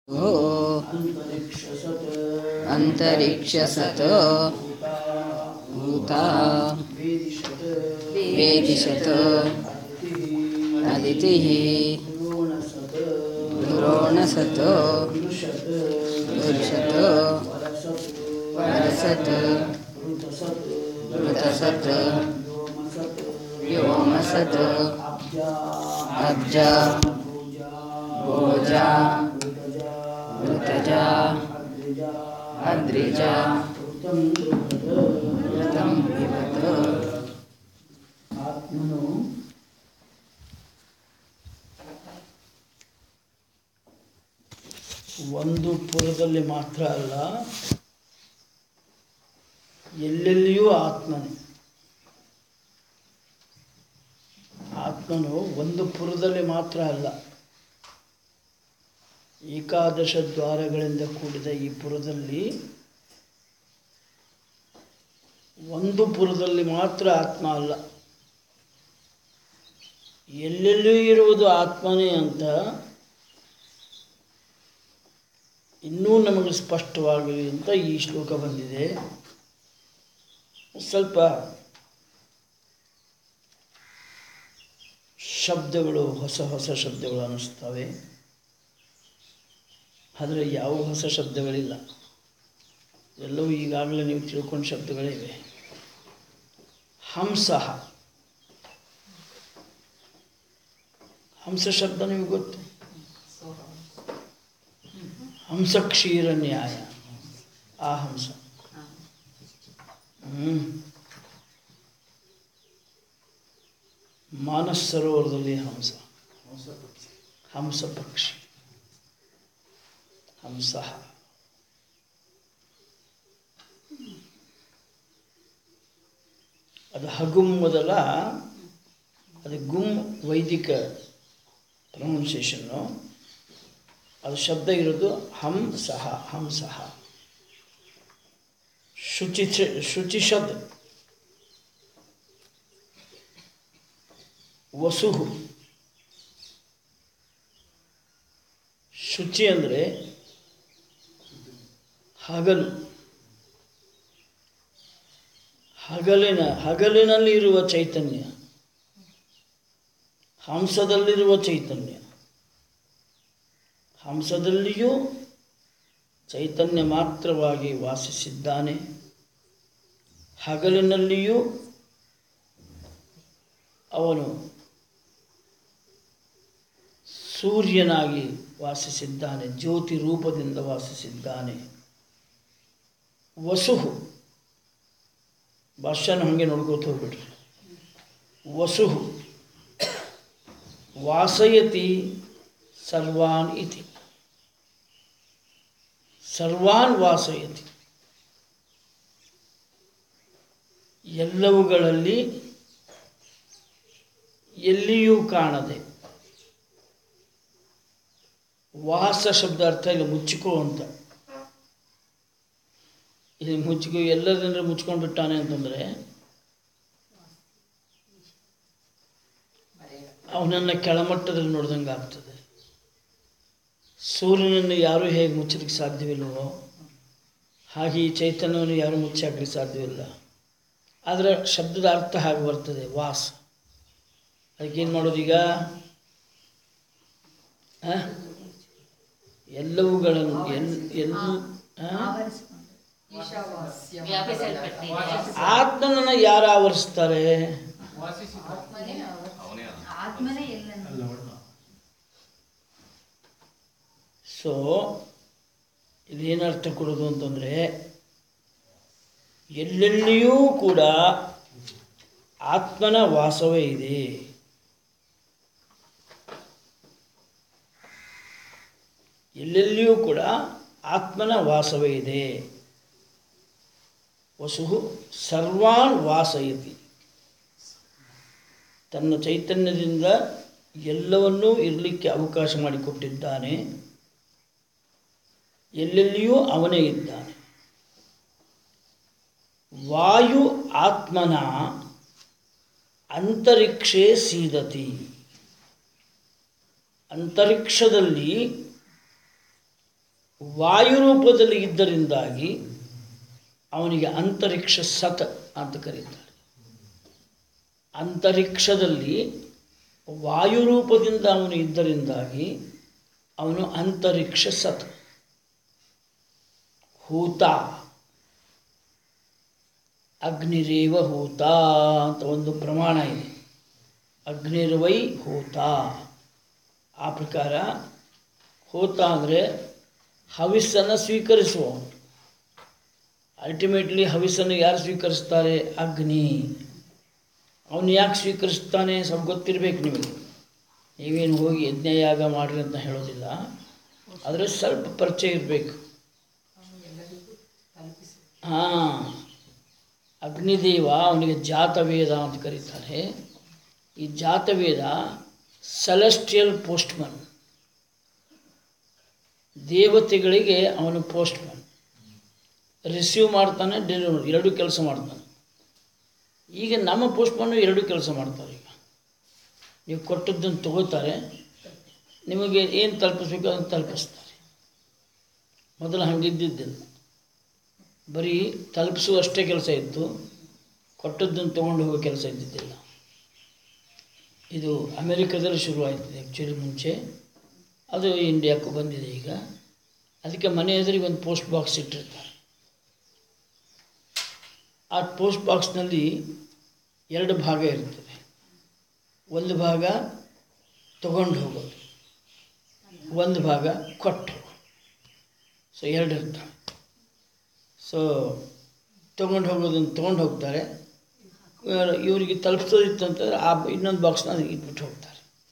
ओ ಅಂತರಿಕ್ಷಸತ್ अन्तरिक्षसत् भूता ವೇದಿಷತ್ वेदिशत् ಅದಿತಿಃ अदितिः ದ್ರೋಣಸತ್ द्रोणसत् ಪುರುಷತ್ पुरुषत् ವರಸತ್ वरसत् ಋತಸತ್ ऋतसत् ವ್ಯೋಮಸತ್ व्योमसत् ಅಬ್ಜಾ अब्जा ಭೋಜಾ भोजा ಋತಜಾ ऋतजा ಅದ್ರಿಜಾ अद्रिजा ಋತಂ ಋತತ್ ऋतं विवत् ಆತ್ಮನು ಒಂದು ಪುರದಲ್ಲಿ ಮಾತ್ರ ಅಲ್ಲ ಎಲ್ಲೆಲ್ಲಿಯೂ ಆತ್ಮನೇ ಆತ್ಮನು ಒಂದು ಪುರದಲ್ಲಿ ಮಾತ್ರ ಅಲ್ಲ ಏಕಾದಶ ದ್ವಾರಗಳಿಂದ ಕೂಡಿದ ಈ ಪುರದಲ್ಲಿ ಒಂದು ಪುರದಲ್ಲಿ ಮಾತ್ರ ಆತ್ಮ ಅಲ್ಲ ಎಲ್ಲೆಲ್ಲಿಯೂ ಇರುವುದು ಆತ್ಮನೇ ಅಂತ ಇನ್ನೂ ನಮಗೆ ಸ್ಪಷ್ಟವಾಗಲಿ ಅಂತ ಈ ಶ್ಲೋಕ ಬಂದಿದೆ ಸ್ವಲ್ಪ ಶಬ್ದಗಳು ಹೊಸ ಹೊಸ ಶಬ್ದಗಳು ಅನ್ನಿಸ್ತವೆ ಆದರೆ ಯಾವ ಹೊಸ ಶಬ್ದಗಳಿಲ್ಲ ಎಲ್ಲವೂ ಈಗಾಗಲೇ ನೀವು ತಿಳ್ಕೊಂಡ ಶಬ್ದಗಳಿವೆ ಹಂಸಃ ಹಂಸ ಶಬ್ದ ನಿಮಗೆ ಗೊತ್ತು ಹಂಸ ಕ್ಷೀರ ನ್ಯಾಯ ಆ ಹಂಸ ಹ್ಮ್. ಮಾನಸ ಸರೋವರದಲ್ಲಿ ಹಂಸ ಹಂಸ ಪಕ್ಷಿ ಹಂಸ ಅದು ಹಗುಮ್ ಮೊದಲ ಅದು ಗುಮ್ ವೈದಿಕ ಪ್ರೊನೌನ್ಸಿಯೇಷನ್ನು ಅದು ಶಬ್ದ ಇರೋದು ಹಂ ಸಹ ಹಂ ಸಹ ಶುಚಿ ಶುಚಿಷದ್ ವಸುಹು ಶುಚಿ ಅಂದರೆ ಹಗಲು ಹಗಲಿನ ಹಗಲಿನಲ್ಲಿ ಇರುವ ಚೈತನ್ಯ ಹಂಸದಲ್ಲಿರುವ ಚೈತನ್ಯ ಹಂಸದಲ್ಲಿಯೂ ಚೈತನ್ಯ ಮಾತ್ರವಾಗಿ ವಾಸಿಸಿದ್ದಾನೆ ಹಗಲಿನಲ್ಲಿಯೂ ಅವನು ಸೂರ್ಯನಾಗಿ ವಾಸಿಸಿದ್ದಾನೆ ಜ್ಯೋತಿ ರೂಪದಿಂದ ವಾಸಿಸಿದ್ದಾನೆ ವಸುಹು ಭಾಷೆನ ಹಾಗೆ ನೋಡ್ಕೋತ ಹೋಗ್ಬಿಡ್ರಿ ವಸುಹು ವಾಸಯತಿ ಸರ್ವಾನ್ ಇತಿ ಸರ್ವಾನ್ ವಾಸಯತಿ ಎಲ್ಲವುಗಳಲ್ಲಿ ಎಲ್ಲಿಯೂ ಕಾಣದೆ ವಾಸ ಶಬ್ದ ಅರ್ಥ ಇಲ್ಲ ಮುಚ್ಚಿಕೋ ಅಂತ ಇದು ಮುಚ್ಚಿಕೋ ಎಲ್ಲದಂದ್ರೆ ಮುಚ್ಕೊಂಡು ಬಿಟ್ಟಾನೆ ಅಂತಂದರೆ ಅವನನ್ನು ಕೆಳಮಟ್ಟದಲ್ಲಿ ನೋಡ್ದಂಗೆ ಆಗ್ತದೆ ಸೂರ್ಯನನ್ನು ಯಾರೂ ಹೇಗೆ ಮುಚ್ಚಲಿಕ್ಕೆ ಸಾಧ್ಯವಿಲ್ಲವೋ ಹಾಗೆ ಈ ಚೈತನ್ಯವನ್ನು ಯಾರೂ ಮುಚ್ಚಾಕಲಿಕ್ಕೆ ಸಾಧ್ಯವಿಲ್ಲ ಆದರೆ ಶಬ್ದದ ಅರ್ಥ ಹಾಗೆ ಬರ್ತದೆ ವಾಸ ಅದಕ್ಕೇನು ಮಾಡೋದು ಈಗ ಆ? ಎಲ್ಲವುಗಳನ್ನು ಎಲ್ ಎಲ್ಲೂ ಆ? ಆತ್ಮನನ್ನು ಯಾರು ಆವರಿಸ್ತಾರೆ ಆತ್ಮನೇ ಎಲ್ಲ ಸೊ ಇದೇನು ಅರ್ಥ ಕೊಡೋದು ಅಂತಂದರೆ ಎಲ್ಲೆಲ್ಲಿಯೂ ಕೂಡ ಆತ್ಮನ ವಾಸವೇ ಇದೆ ಎಲ್ಲೆಲ್ಲಿಯೂ ಕೂಡ ಆತ್ಮನ ವಾಸವೇ ಇದೆ ವಸುಹು ಸರ್ವಾನ್ ವಾಸಯತಿ ತನ್ನ ಚೈತನ್ಯದಿಂದ ಎಲ್ಲವನ್ನೂ ಇರಲಿಕ್ಕೆ ಅವಕಾಶ ಮಾಡಿಕೊಟ್ಟಿದ್ದಾನೆ ಎಲ್ಲೆಲ್ಲಿಯೂ ಅವನೇ ಇದ್ದಾನೆ ವಾಯು ಆತ್ಮನ ಅಂತರಿಕ್ಷೇ ಸೀದತಿ ಅಂತರಿಕ್ಷದಲ್ಲಿ ವಾಯುರೂಪದಲ್ಲಿ ಇದ್ದರಿಂದಾಗಿ ಅವನಿಗೆ ಅಂತರಿಕ್ಷ ಸತ ಅಂತ ಕರೀತಾರೆ ಅಂತರಿಕ್ಷದಲ್ಲಿ ವಾಯುರೂಪದಿಂದ ಅವನು ಇದ್ದರಿಂದಾಗಿ ಅವನು ಅಂತರಿಕ್ಷ ಸತ್ ಹೂತ ಅಗ್ನಿರೇವ ಹೂತ ಅಂತ ಒಂದು ಪ್ರಮಾಣ ಇದೆ ಅಗ್ನಿರ್ವೈ ಹೂತ ಆ ಪ್ರಕಾರ ಹೋತ ಅಂದರೆ ಹವಿಸ್ಸನ್ನು ಸ್ವೀಕರಿಸುವವನು ಅಲ್ಟಿಮೇಟ್ಲಿ ಹವಿಸ್ಸನ್ನು ಯಾರು ಸ್ವೀಕರಿಸ್ತಾರೆ ಅಗ್ನಿ ಅವನು ಯಾಕೆ ಸ್ವೀಕರಿಸ್ತಾನೆ ಸ್ವಲ್ಪ ಗೊತ್ತಿರಬೇಕು ನಿಮಗೆ ನೀವೇನು ಹೋಗಿ ಯಜ್ಞಯಾಗ ಮಾಡ್ರಿ ಅಂತ ಹೇಳೋದಿಲ್ಲ ಆದರೆ ಸ್ವಲ್ಪ ಪರಿಚಯ ಇರಬೇಕು ಹಾಂ ಅಗ್ನಿದೇವ ಅವನಿಗೆ ಜಾತವೇದ ಅಂತ ಕರೀತಾರೆ ಈ ಜಾತವೇದ ಸೆಲೆಸ್ಟಿಯಲ್ ಪೋಸ್ಟ್ಮನ್ ದೇವತೆಗಳಿಗೆ ಅವನು ಪೋಸ್ಟ್ಮನ್ ರಿಸೀವ್ ಮಾಡ್ತಾನೆ ಡೆಲಿವರಿ ಎರಡೂ ಕೆಲಸ ಮಾಡ್ತಾನೆ ಈಗ ನಮ್ಮ ಪೋಸ್ಟ್ಮನ್ನು ಎರಡೂ ಕೆಲಸ ಮಾಡ್ತಾರೆ ಈಗ ನೀವು ಕೊಟ್ಟದ್ದನ್ನು ತಗೋತಾರೆ ನಿಮಗೆ ಏನು ತಲುಪಿಸ್ಬೇಕು ಅದನ್ನು ತಲುಪಿಸ್ತಾರೆ ಮೊದಲು ಹಂಗಿದ್ದಿದ್ದಿಲ್ಲ ಬರೀ ತಲುಪಿಸುವಷ್ಟೇ ಕೆಲಸ ಇತ್ತು ಕೊಟ್ಟದ್ದನ್ನು ತೊಗೊಂಡು ಹೋಗೋ ಕೆಲಸ ಇದ್ದಿದ್ದಿಲ್ಲ ಇದು ಅಮೆರಿಕದಲ್ಲಿ ಶುರುವಾಯಿತು ಆ್ಯಕ್ಚುಲಿ ಮುಂಚೆ ಅದು ಇಂಡಿಯಾಕ್ಕೂ ಬಂದಿದೆ ಈಗ ಅದಕ್ಕೆ ಮನೆ ಎದುರಿಗೆ ಒಂದು ಪೋಸ್ಟ್ ಬಾಕ್ಸ್ ಇಟ್ಟಿರ್ತಾರೆ ಆ ಪೋಸ್ಟ್ ಬಾಕ್ಸ್ನಲ್ಲಿ ಎರಡು ಭಾಗ ಇರ್ತದೆ ಒಂದು ಭಾಗ ತಗೊಂಡು ಹೋಗೋದು ಒಂದು ಭಾಗ ಕೊಟ್ಟು ಹೋಗೋದು ಸೊ ಎರಡು ಇರ್ತವೆ ಸೊ ತೊಗೊಂಡು ಹೋಗೋದನ್ನು ತೊಗೊಂಡು ಹೋಗ್ತಾರೆ ಇವ್ರು- ಇವರಿಗೆ ತಲುಪಿಸೋದಿತ್ತು ಅಂತಂದರೆ ಆ ಇನ್ನೊಂದು ಬಾಕ್ಸ್ನ ಇಟ್ಬಿಟ್ಟು ಹೋಗ್ತಾರೆ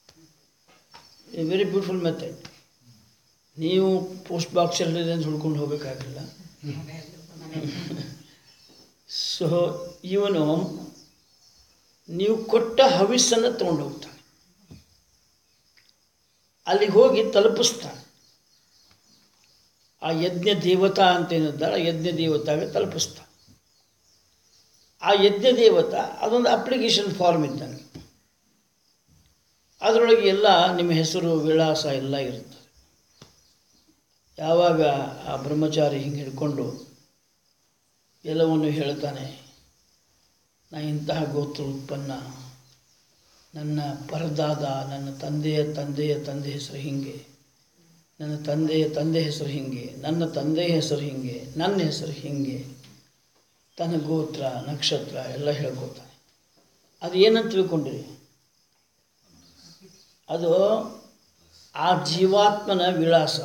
ವೆರಿ ಬ್ಯೂಟಿಫುಲ್ ಮೆಥಡ್ ನೀವು ಪೋಸ್ಟ್ ಬಾಕ್ಸಲ್ಲಿದೆ ಅಂತ ಹುಡ್ಕೊಂಡು ಹೋಗಬೇಕಾಗಿಲ್ಲ ಸೊ ಇವನು ನೀವು ಕೊಟ್ಟ ಹವಿಸ್ಸನ್ನು ತೊಗೊಂಡು ಹೋಗ್ತಾನೆ ಅಲ್ಲಿಗೆ ಹೋಗಿ ತಲುಪಿಸ್ತಾನೆ ಆ ಯಜ್ಞ ದೇವತಾ ಅಂತ ಏನಿದ್ದಾಳೆ ಆ ಯಜ್ಞ ದೇವತಾಗೆ ತಲುಪಿಸ್ತಾನೆ ಆ ಯಜ್ಞ ದೇವತಾ ಅದೊಂದು ಅಪ್ಲಿಕೇಶನ್ ಫಾರ್ಮ್ ಇದ್ದಂಗೆ ಅದರೊಳಗೆ ಎಲ್ಲ ನಿಮ್ಮ ಹೆಸರು ವಿಳಾಸ ಎಲ್ಲ ಇರ್ತದೆ ಯಾವಾಗ ಆ ಬ್ರಹ್ಮಚಾರಿ ಹಿಂಗೆ ಹಿಡ್ಕೊಂಡು ಎಲ್ಲವನ್ನು ಹೇಳ್ತಾನೆ ನಾ ಇಂತಹ ಗೋತ್ರ ಉತ್ಪನ್ನ ನನ್ನ ಪರದಾದ ನನ್ನ ತಂದೆಯ ತಂದೆಯ ತಂದೆ ಹೆಸರು ಹೀಗೆ ನನ್ನ ತಂದೆಯ ತಂದೆ ಹೆಸರು ಹೀಗೆ ನನ್ನ ತಂದೆಯ ಹೆಸರು ಹೀಗೆ ನನ್ನ ಹೆಸರು ಹೀಗೆ ತನ್ನ ಗೋತ್ರ ನಕ್ಷತ್ರ ಎಲ್ಲ ಹೇಳ್ಕೊತಾನೆ ಅದು ಏನಂತ ತಿಳ್ಕೊಂಡಿರಿ ಅದು ಆ ಜೀವಾತ್ಮನ ವಿಳಾಸ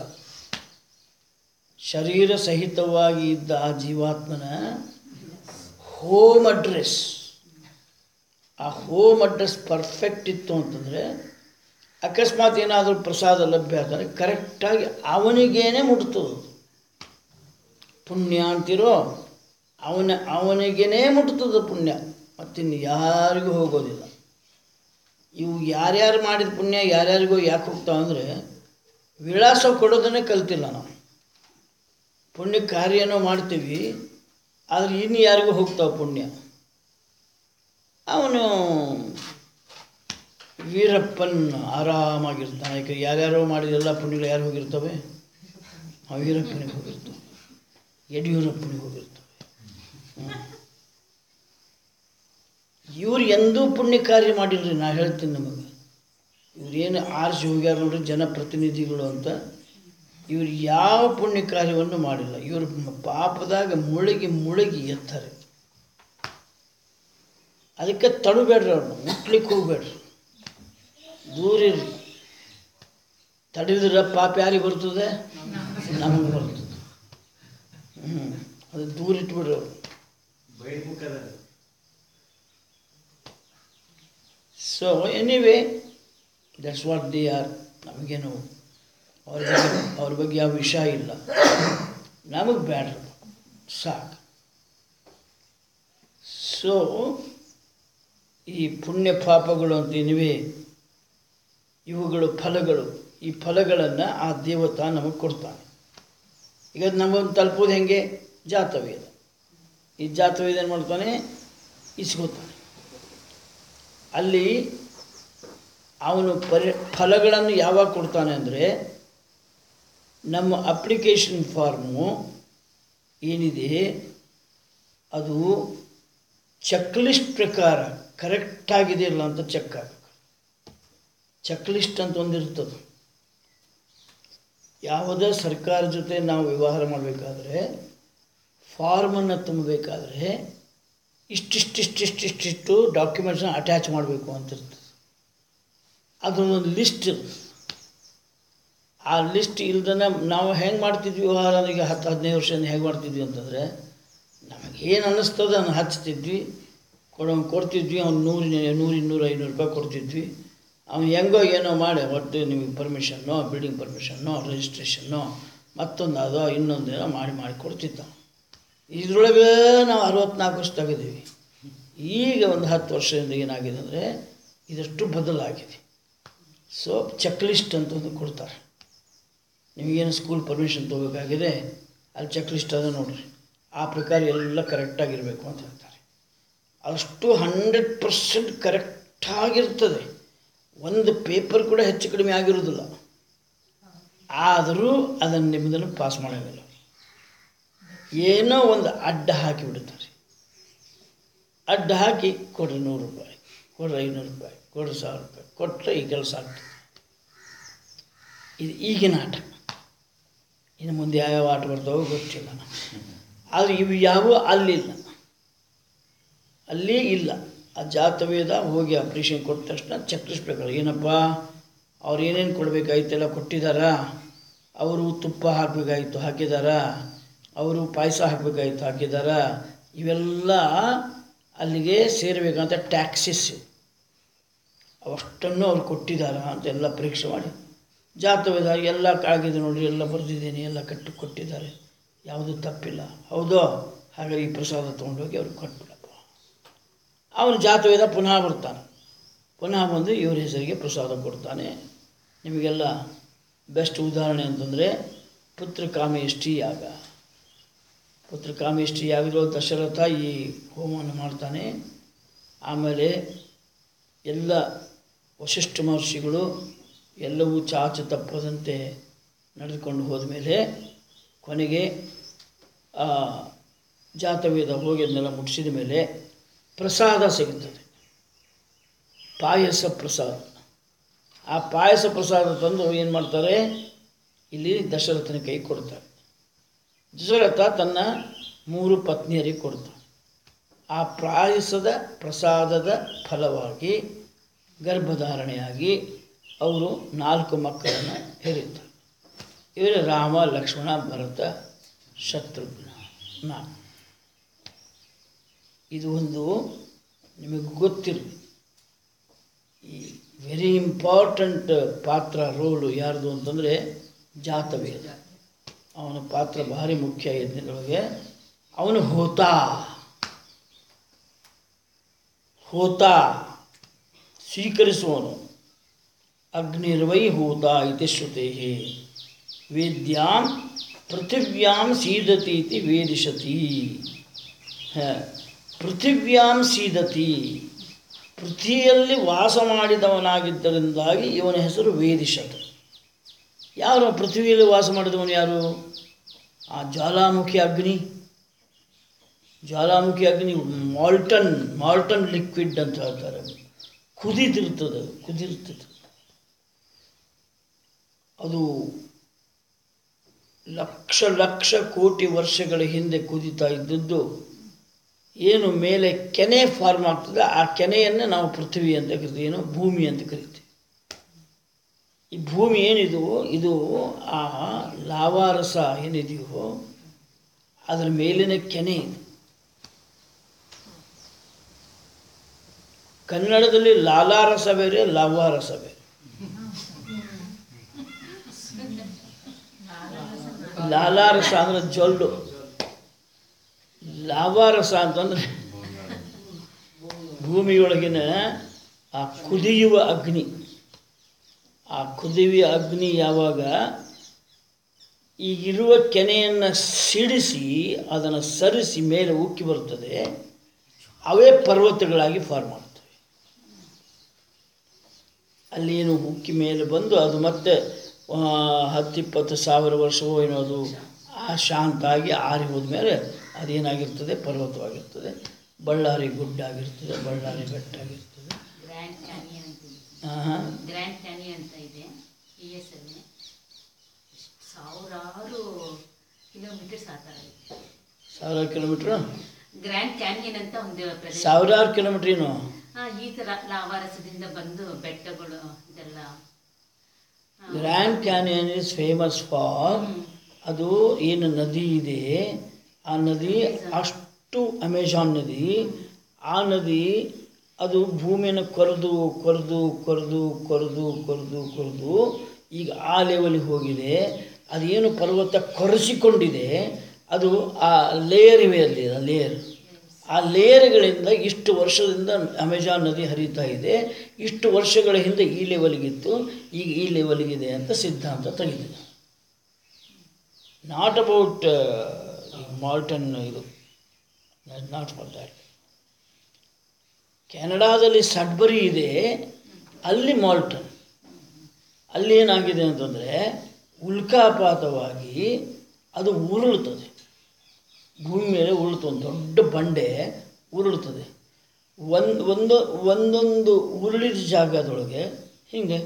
ಶರೀರ ಸಹಿತವಾಗಿ ಇದ್ದ ಆ ಜೀವಾತ್ಮನ ಹೋಮ್ ಅಡ್ರೆಸ್ ಆ ಹೋಮ್ ಅಡ್ರೆಸ್ ಪರ್ಫೆಕ್ಟ್ ಇತ್ತು ಅಂತಂದರೆ ಅಕಸ್ಮಾತ್ ಏನಾದರೂ ಪ್ರಸಾದ ಲಭ್ಯ ಆದರೆ ಕರೆಕ್ಟಾಗಿ ಅವನಿಗೇನೆ ಮುಟ್ತದೆ ಪುಣ್ಯ ಅಂತಿರೋ ಅವನ ಅವನಿಗೇನೇ ಮುಟ್ತದೆ ಪುಣ್ಯ ಮತ್ತಿನ್ನು ಯಾರಿಗೂ ಹೋಗೋದಿಲ್ಲ ಇವು ಯಾರ್ಯಾರು ಮಾಡಿದ ಪುಣ್ಯ ಯಾರ್ಯಾರಿಗೂ ಯಾಕೆ ಹೋಗ್ತಾವ ಅಂದರೆ ವಿಳಾಸ ಕೊಡೋದನ್ನೇ ಕಲ್ತಿಲ್ಲ ನಾವು ಪುಣ್ಯ ಕಾರ್ಯನೂ ಮಾಡ್ತೀವಿ ಆದರೆ ಇನ್ನು ಯಾರಿಗೂ ಹೋಗ್ತಾವ ಪುಣ್ಯ ಅವನು ವೀರಪ್ಪನ್ ಆರಾಮಾಗಿರ್ತಾನೆ ಯಾಕೆ ಯಾರ್ಯಾರೋ ಮಾಡಿದೆಲ್ಲ ಪುಣ್ಯಗಳು ಯಾರು ಹೋಗಿರ್ತವೆ ಆ ವೀರಪ್ಪನಿಗೆ ಹೋಗಿರ್ತವೆ ಯಡಿಯೂರಪ್ಪನಿಗೆ ಹೋಗಿರ್ತವೆ ಇವ್ರು ಎಂದೂ ಪುಣ್ಯ ಕಾರ್ಯ ಮಾಡಿಲ್ರಿ ನಾ ಹೇಳ್ತೀನಿ ನಮಗೆ ಇವ್ರೇನು ಆರಿಸಿ ಹೋಗ್ಯಾರ ನೋಡ್ರಿ ಜನಪ್ರತಿನಿಧಿಗಳು ಅಂತ ಇವ್ರು ಯಾವ ಪುಣ್ಯ ಕಾರ್ಯವನ್ನು ಮಾಡಿಲ್ಲ ಇವರು ಪಾಪದಾಗ ಮುಳುಗಿ ಮುಳುಗಿ ಎತ್ತಾರೆ ಅದಕ್ಕೆ ತಡಬೇಡ್ರಿ ಅವ್ರನ್ನ ಮುಟ್ಲಿಕ್ಕೆ ಹೋಗ್ಬೇಡ್ರಿ ದೂರ ಇರ್ರಿ ತಡೆದ್ರೆ ಪಾಪ ಯಾರಿಗೆ ಬರ್ತದೆ ನಮಗೆ ಬರ್ತದೆ ಹ್ಞೂ ಅದು ದೂರ ಇಟ್ಬಿಡ್ರಿ ಅವ್ರು so anyway that's what they are ನಮಗೇನು ಅವ್ರ ಬಗ್ಗೆ ಅವ್ರ ಬಗ್ಗೆ ಯಾವ ವಿಷಯ ಇಲ್ಲ ನಮಗೆ ಬ್ಯಾಡ್ರಿ ಸಾಕು ಸೊ ಈ ಪುಣ್ಯ ಪಾಪಗಳು ಅಂತ ಏನಿವೆ ಇವುಗಳು ಫಲಗಳು ಈ ಫಲಗಳನ್ನು ಆ ದೇವತಾ ನಮಗೆ ಕೊಡ್ತಾನೆ ಈಗ ನಮಗೊಂದು ತಲುಪೋದು ಹೆಂಗೆ ಜಾತವೇದ ಈ ಜಾತವೇದ ಏನು ಮಾಡ್ತಾನೆ ಇಸ್ಕೋತಾನೆ ಅಲ್ಲಿ ಅವನು ಪರಿ ಫಲಗಳನ್ನು ಯಾವಾಗ ಕೊಡ್ತಾನೆ ಅಂದರೆ ನಮ್ಮ ಅಪ್ಲಿಕೇಶನ್ ಫಾರ್ಮು ಏನಿದೆ ಅದು ಚೆಕ್ ಲಿಸ್ಟ್ ಪ್ರಕಾರ ಕರೆಕ್ಟ್ ಆಗಿದೆ ಇಲ್ಲ ಅಂತ ಚೆಕ್ ಆಗಬೇಕು ಚೆಕ್ ಲಿಸ್ಟ್ ಅಂತ ಒಂದಿರ್ತದೆ ಯಾವುದೇ ಸರ್ಕಾರ ಜೊತೆ ನಾವು ವ್ಯವಹಾರ ಮಾಡಬೇಕಾದ್ರೆ ಫಾರ್ಮನ್ನು ತುಂಬಬೇಕಾದ್ರೆ ಇಷ್ಟಿಷ್ಟಿಷ್ಟಿಷ್ಟಿಷ್ಟಿಷ್ಟು ಡಾಕ್ಯುಮೆಂಟ್ಸ್ನ ಅಟ್ಯಾಚ್ ಮಾಡಬೇಕು ಅಂತ ಇರ್ತದೆ ಅದೊಂದು ಲಿಸ್ಟ್ ಇರ್ತದೆ ಆ ಲಿಸ್ಟ್ ಇಲ್ದನ ನಾವು ಹೆಂಗೆ ಮಾಡ್ತಿದ್ವಿ ವ್ಯವಹಾರ ಈಗ ಹತ್ತು ಹದಿನೈದು ವರ್ಷದಿಂದ ಹೆಂಗೆ ಮಾಡ್ತಿದ್ವಿ ಅಂತಂದರೆ ನಮಗೆ ಏನು ಅನ್ನಿಸ್ತದೆ ಅದನ್ನು ಹಚ್ತಿದ್ವಿ ಕೊಡೋಂಗೆ ಕೊಡ್ತಿದ್ವಿ ಅವ್ನು ನೂರು ನೂರು ಇನ್ನೂರು ಐನೂರು ರೂಪಾಯಿ ಕೊಡ್ತಿದ್ವಿ ಅವ್ನು ಹೆಂಗೋ ಏನೋ ಮಾಡಿ ಒಟ್ಟು ನಿಮಗೆ ಪರ್ಮಿಷನ್ನೋ ಬಿಲ್ಡಿಂಗ್ ಪರ್ಮಿಷನ್ನೋ ರಿಜಿಸ್ಟ್ರೇಷನ್ನೋ ಮತ್ತೊಂದು ಅದೋ ಇನ್ನೊಂದು ಏನೋ ಮಾಡಿ ಮಾಡಿ ಕೊಡ್ತಿದ್ದ ಇದ್ರೊಳಗೆ ನಾವು ಅರವತ್ನಾಲ್ಕು ವರ್ಷ ತೆಗೆದೀವಿ ಈಗ ಒಂದು ಹತ್ತು ವರ್ಷದಿಂದ ಏನಾಗಿದೆ ಅಂದರೆ ಇದಷ್ಟು ಬದಲಾಗಿದೆ ಸೊ ಚೆಕ್ ಲಿಸ್ಟ್ ಅಂತ ಒಂದು ಕೊಡ್ತಾರೆ ನಿಮಗೇನು ಸ್ಕೂಲ್ ಪರ್ಮಿಷನ್ ತೊಗೋಬೇಕಾಗಿದೆ ಅಲ್ಲಿ ಚೆಕ್ ಲಿಸ್ಟ್ ಅದ ನೋಡ್ರಿ ಆ ಪ್ರಕಾರ ಎಲ್ಲ ಕರೆಕ್ಟಾಗಿರಬೇಕು ಅಂತ ಹೇಳ್ತಾರೆ ಅಷ್ಟು ಹಂಡ್ರೆಡ್ ಪರ್ಸೆಂಟ್ ಕರೆಕ್ಟಾಗಿರ್ತದೆ ಒಂದು ಪೇಪರ್ ಕೂಡ ಹೆಚ್ಚು ಕಡಿಮೆ ಆಗಿರೋದಿಲ್ಲ ಆದರೂ ಅದನ್ನು ನಿಮ್ಮದನ್ನು ಪಾಸ್ ಮಾಡೋಂಗಿಲ್ಲ ಏನೋ ಒಂದು ಅಡ್ಡ ಹಾಕಿ ಬಿಡ್ತಾರೆ ಅಡ್ಡ ಹಾಕಿ ಕೊಡ್ರಿ ನೂರು ರೂಪಾಯಿ ಕೊಡ್ರಿ ಐನೂರು ರೂಪಾಯಿ ಕೊಡ್ರಿ ಸಾವಿರ ರೂಪಾಯಿ ಕೊಟ್ಟರೆ ಈ ಕೆಲಸ ಆಗ್ತದೆ ಇದು ಈಗಿನ ಆಟ ಇನ್ನು ಮುಂದೆ ಯಾವ್ಯಾವ ಆಟ ಬರ್ತಾವೋ ಗೊತ್ತಿಲ್ಲ ಆದರೆ ಇವು ಯಾವ ಅಲ್ಲಿಲ್ಲ ಅಲ್ಲಿ ಇಲ್ಲ ಆ ಜಾತವೇದ ಹೋಗಿ ಆಪ್ರೇಷನ್ ಕೊಟ್ಟ ತಕ್ಷಣ ಚೆಕ್ ಪ್ರಕಾರ ಏನಪ್ಪ ಅವ್ರು ಏನೇನು ಕೊಡಬೇಕಾಯ್ತೆಲ್ಲ ಕೊಟ್ಟಿದ್ದಾರಾ ಅವರು ತುಪ್ಪ ಹಾಕಬೇಕಾಗಿತ್ತು ಹಾಕಿದಾರಾ ಅವರು ಪಾಯಸ ಹಾಕಬೇಕಾಗಿತ್ತು ಹಾಕಿದಾರಾ ಇವೆಲ್ಲ ಅಲ್ಲಿಗೆ ಸೇರಬೇಕಂತ ಟ್ಯಾಕ್ಸಿಸ್ ಅವಷ್ಟನ್ನು ಅವ್ರು ಕೊಟ್ಟಿದ್ದಾರಾ ಅಂತ ಎಲ್ಲ ಪರೀಕ್ಷೆ ಮಾಡಿ ಜಾತವೇದ ಎಲ್ಲ ಕಾಗಿದೆ ನೋಡ್ರಿ ಎಲ್ಲ ಬರೆದಿದ್ದೀನಿ ಎಲ್ಲ ಕಟ್ಟಿ ಕೊಟ್ಟಿದ್ದಾರೆ ಯಾವುದೂ ತಪ್ಪಿಲ್ಲ ಹೌದೋ ಹಾಗಾಗಿ ಈ ಪ್ರಸಾದ ತೊಗೊಂಡೋಗಿ ಅವ್ರಿಗೆ ಕೊಟ್ಬಿಡಪ್ಪ ಅವನು ಜಾತವೇದ ಪುನಃ ಬರ್ತಾನೆ ಪುನಃ ಬಂದು ಇವ್ರ ಹೆಸರಿಗೆ ಪ್ರಸಾದ ಕೊಡ್ತಾನೆ ನಿಮಗೆಲ್ಲ ಬೆಸ್ಟ್ ಉದಾಹರಣೆ ಅಂತಂದರೆ ಪುತ್ರಕಾಮೇಷ್ಟಿ ಯಾಗ ಪುತ್ರಕಾಮೇಷ್ಟಿ ಯಾಗದೋ ದಶರಥ ಈ ಹೋಮವನ್ನು ಮಾಡ್ತಾನೆ ಆಮೇಲೆ ಎಲ್ಲ ವಶಿಷ್ಠ ಮಹರ್ಷಿಗಳು ಎಲ್ಲವೂ ಚಾಚು ತಪ್ಪದಂತೆ ನಡೆದುಕೊಂಡು ಹೋದ ಮೇಲೆ ಕೊನೆಗೆ ಆ ಜಾತವೇದ ಹೋಗಿ ಅದನ್ನೆಲ್ಲ ಮುಟ್ಟಿಸಿದ ಮೇಲೆ ಪ್ರಸಾದ ಸಿಗುತ್ತದೆ ಪಾಯಸ ಪ್ರಸಾದ ಆ ಪಾಯಸ ಪ್ರಸಾದ ತಂದು ಏನು ಮಾಡ್ತಾರೆ ಇಲ್ಲಿ ದಶರಥನ ಕೈ ಕೊಡ್ತಾರೆ ದಶರಥ ತನ್ನ ಮೂರು ಪತ್ನಿಯರಿಗೆ ಕೊಡ್ತಾನೆ ಆ ಪಾಯಸದ ಪ್ರಸಾದದ ಫಲವಾಗಿ ಗರ್ಭಧಾರಣೆಯಾಗಿ ಅವರು ನಾಲ್ಕು ಮಕ್ಕಳನ್ನು ಹೆರಿತಾರೆ ಇವರು ರಾಮ ಲಕ್ಷ್ಮಣ ಭರತ ಶತ್ರುಘ್ನ ನಾ ಇದು ಒಂದು ನಿಮಗೆ ಗೊತ್ತಿರಲಿ ಈ ವೆರಿ ಇಂಪಾರ್ಟೆಂಟ್ ಪಾತ್ರ ರೋಲು ಯಾರ್ದು ಅಂತಂದರೆ ಜಾತವೇದ ಅವನ ಪಾತ್ರ ಭಾರಿ ಮುಖ್ಯ ಇದರೊಳಗೆ ಅವನು ಹೋತ ಹೋತ ಸ್ವೀಕರಿಸುವನು ಅಗ್ನಿರ್ವೈ ಹೋತ ಇತಿ ಶ್ರುತೇ ವೇದ್ಯಾಂ ಪೃಥಿವ್ಯಾಂ ಸೀದತಿ ಇತಿ ವೇದಿಷತಿ ಹ, ಪೃಥಿವ್ಯಾಂ ಸೀದತಿ ಪೃಥ್ವಿಯಲ್ಲಿ ವಾಸ ಮಾಡಿದವನಾಗಿದ್ದರಿಂದಾಗಿ ಇವನ ಹೆಸರು ವೇದಿಷತ್ ಯಾರು ಪೃಥ್ವಿಯಲ್ಲಿ ವಾಸ ಮಾಡಿದವನು ಯಾರು ಆ ಜ್ವಾಲಾಮುಖಿ ಅಗ್ನಿ ಜ್ವಾಲಾಮುಖಿ ಅಗ್ನಿ ಮಾಲ್ಟನ್ ಮಾಲ್ಟನ್ ಲಿಕ್ವಿಡ್ ಅಂತ ಹೇಳ್ತಾರೆ ಕುದಿತಿರ್ತದೆ ಅದು, ಕುದಿರ್ತದೆ ಅದು ಲಕ್ಷ ಲಕ್ಷ ಕೋಟಿ ವರ್ಷಗಳ ಹಿಂದೆ ಕುದಿತಾ ಇದ್ದದ್ದು ಏನು ಮೇಲೆ ಕೆನೆ ಫಾರ್ಮ್ ಆಗ್ತದೆ ಆ ಕೆನೆಯನ್ನು ನಾವು ಪೃಥ್ವಿ ಅಂತ ಕರಿತೀವಿ ಏನು ಭೂಮಿ ಅಂತ ಕರಿತೀವಿ ಈ ಭೂಮಿ ಏನಿದು ಇದು ಆ ಲಾವಾರಸ ಏನಿದೆಯೋ ಅದರ ಮೇಲಿನ ಕೆನೆ ಇದು ಕನ್ನಡದಲ್ಲಿ ಲಾಲಾರಸ ಬೇರೆ ಲಾವಾರಸ ಬೇರೆ ಲಾಲಾರಸ ಅಂದ್ರೆ ಜೊಲ್ಲು ಲಾವಾರಸ ಅಂತಂದ್ರೆ ಭೂಮಿಯೊಳಗಿನ ಆ ಕುದಿಯುವ ಅಗ್ನಿ ಆ ಕುದಿಯುವ ಅಗ್ನಿ ಯಾವಾಗ ಈಗಿರುವ ಕೆನೆಯನ್ನು ಸಿಡಿಸಿ ಅದನ್ನು ಸರಿಸಿ ಮೇಲೆ ಉಕ್ಕಿ ಬರ್ತದೆ ಅವೇ ಪರ್ವತಗಳಾಗಿ ಫಾರ್ಮ್ ಆಗ್ತವೆ ಅಲ್ಲಿ ಏನು ಉಕ್ಕಿ ಮೇಲೆ ಬಂದು ಅದು ಮತ್ತೆ ಹತ್ತಿಪ್ಪತ್ತು ಸಾವಿರ ವರ್ಷವೋ ಏನೋದು ಆ ಶಾಂತ ಆಗಿ ಆರಿ ಹೋದ್ಮೇಲೆ ಅದೇನಾಗಿರ್ತದೆ ಪರ್ವತವಾಗಿರ್ತದೆ ಬಳ್ಳಾರಿ ಗುಡ್ಡ ಆಗಿರ್ತದೆ ಬಳ್ಳಾರಿ ಬೆಟ್ಟ ಆಗಿರ್ತದೆ ಗ್ರ್ಯಾಂಡ್ ಕ್ಯಾನಿಯನ್ ಅಂತ ಇದೆ ಹಾಂ ಗ್ರ್ಯಾಂಡ್ ಕ್ಯಾನಿಯನ್ ಅಂತ ಇದೆ ಇ ಎಸ್ ಅಲ್ಲಿ ಸಾವಿರಾರು ಕಿಲೋಮೀಟರ್ಸ್ ಆ ಥರ ಇದೆ ಸಾವಿರ ಕಿಲೋಮೀಟ್ರ್ ಗ್ರ್ಯಾಂಡ್ ಕ್ಯಾನಿಯನ್ ಅಂತ ಒಂದು ಪ್ರದೇಶ ಸಾವಿರಾರು ಕಿಲೋಮೀಟ್ರ್ ಏನು ಆ, ಈ ಥರ ಲಾವಾರಸದಿಂದ ಬಂದು ಬೆಟ್ಟಗಳು ಇದೆಲ್ಲ ಆ, Grand Canyon is famous for ಅದು ಏನು ನದಿ ಇದೆ ಆ ನದಿ ಅಷ್ಟು ಅಮೆಜಾನ್ ನದಿ ಆ ನದಿ ಅದು ಭೂಮಿಯನ್ನು ಕೊರೆದು ಕೊರೆದು ಕೊರೆದು ಕೊರೆದು ಕೊರೆದು ಕೊರೆದು ಈಗ ಆ ಲೆವೆಲ್ಗೆ ಹೋಗಿದೆ ಅದೇನು ಪರ್ವತ ಕೊರೆಸಿಕೊಂಡಿದೆ ಅದು ಆ ಲೇಯರ್ ಇವೆ ಅಲ್ಲಿ ಲೇಯರ್ ಆ ಲೇಯರ್ಗಳಿಂದ ಇಷ್ಟು ವರ್ಷದಿಂದ ಅಮೆಜಾನ್ ನದಿ ಹರಿತಾ ಇದೆ ಇಷ್ಟು ವರ್ಷಗಳ ಹಿಂದೆ ಈ ಲೆವೆಲ್ಗಿತ್ತು ಈಗ ಈ ಲೆವೆಲ್ಗಿದೆ ಅಂತ ಸಿದ್ಧಾಂತ ತೆಗೆದಿದೆ ನಾಟ್ ಅಬೌಟ್ ಮಾಲ್ಟನ್ ಇದು ನಾಟ್ ಫಾರ್ ದ್ಯಾಟ್ ಕೆನಡಾದಲ್ಲಿ ಸಡ್ಬರಿ ಇದೆ ಅಲ್ಲಿ ಮಾಲ್ಟನ್ ಅಲ್ಲಿ ಏನಾಗಿದೆ ಅಂತಂದರೆ ಉಲ್ಕಾಪಾತವಾಗಿ ಅದು ಉರುಳುತ್ತದೆ ಭೂಮಿ ಮೇಲೆ ಉರುಳುತ್ತೆ ಒಂದು ದೊಡ್ಡ ಬಂಡೆ ಉರುಳುತ್ತದೆ ಒಂದು ಒಂದು ಒಂದೊಂದು ಉರುಳಿದ ಜಾಗದೊಳಗೆ ಹಿಂಗೆ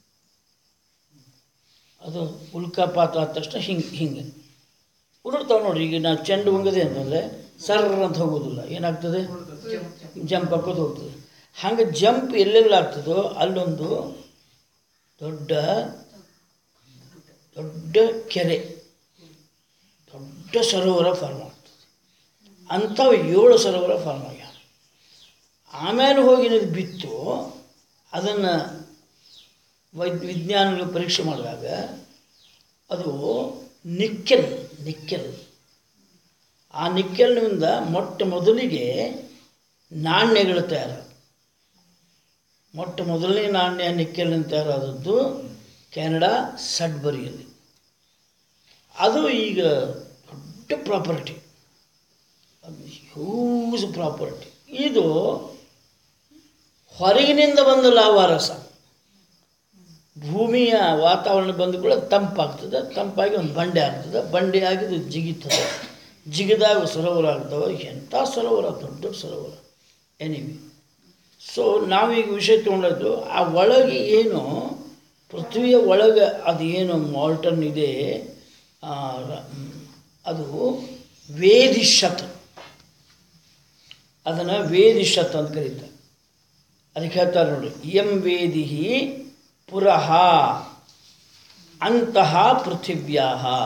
ಅದು ಉಲ್ಕಾಪಾತ ಆದ ತಕ್ಷಣ ಹಿಂಗೆ ಹಿಂಗೆ ಉರುಳ್ತಾವೆ ನೋಡಿ ಈಗ ನಾ ಚೆಂಡು ಹಂಗದೆ ಅಂತಂದರೆ ಸರ್ರ ಅಂತ ಹೋಗೋದಿಲ್ಲ ಏನಾಗ್ತದೆ ಜಂಪ್ ಹಾಕೋದು ಹೋಗ್ತದೆ ಹಾಗೆ ಜಂಪ್ ಎಲ್ಲೆಲ್ಲ ಆಗ್ತದೋ ಅಲ್ಲೊಂದು ದೊಡ್ಡ ದೊಡ್ಡ ಕೆರೆ ದೊಡ್ಡ ಸರೋವರ ಫಾರ್ಮ್ ಆಗ್ತದೆ ಅಂಥವು ಏಳು ಸರೋವರ ಫಾರ್ಮ್ ಆಗ್ಯಾವ ಆಮೇಲೆ ಹೋಗಿ ನೀರು ಬಿತ್ತು ಅದನ್ನು ವೈದ್ ವಿಜ್ಞಾನಿಗಳು ಪರೀಕ್ಷೆ ಮಾಡಿದಾಗ ಅದು ನಿಕ್ಕೆಲ್ ನಿಕ್ಕೆಲ್ ಆ ನಿಕ್ಕೆಲ್ನಿಂದ ಮೊಟ್ಟ ಮೊದಲಿಗೆ ನಾಣ್ಯಗಳು ತಯಾರ ಮೊಟ್ಟ ಮೊದಲನೇ ನಾಣ್ಯ ನಿಕ್ಕೆಲ್ನಿಂದ ತಯಾರಾದದ್ದು ಕೆನಡಾ ಸಡ್ಬರಿಯಲ್ಲಿ ಅದು ಈಗ ದೊಡ್ಡ ಪ್ರಾಪರ್ಟಿ ಅದು ಹ್ಯೂಸ್ ಪ್ರಾಪರ್ಟಿ ಇದು ಹೊರಗಿನಿಂದ ಬಂದ ಲಾವಾರಸ ಭೂಮಿಯ ವಾತಾವರಣ ಬಂದ ಕೂಡ ತಂಪಾಗ್ತದೆ ತಂಪಾಗಿ ಒಂದು ಬಂಡೆ ಆಗ್ತದೆ ಬಂಡೆ ಆಗಿ ಅದು ಜಿಗಿತದೆ ಜಿಗಿದಾಗ ಸರೋವರ ಆಗ್ತವೆ ಎಂಥ ಸರೋವರ ದೊಡ್ಡ ದೊಡ್ಡ ಸರೋವರ ಎನಿವಿ ಸೊ ನಾವೀಗ ವಿಷಯ ತೊಗೊಂಡದ್ದು ಆ ಒಳಗೆ ಏನು ಪೃಥ್ವಿಯ ಒಳಗೆ ಅದು ಏನು ಮಾಲ್ಟನ್ ಇದೆ ಆ, ರ- ಅದು ವೇದಿಷತ್ ಅದನ್ನು ವೇದಿಷತ್ ಅಂತ ಕರೀತಾರೆ ಅದಕ್ಕೆ ಹೇಳ್ತಾರೆ ನೋಡಿ ಎಂ ವೇದಿ ಪುರಃ ಅಂತಹ ಪೃಥಿವ್ಯಾ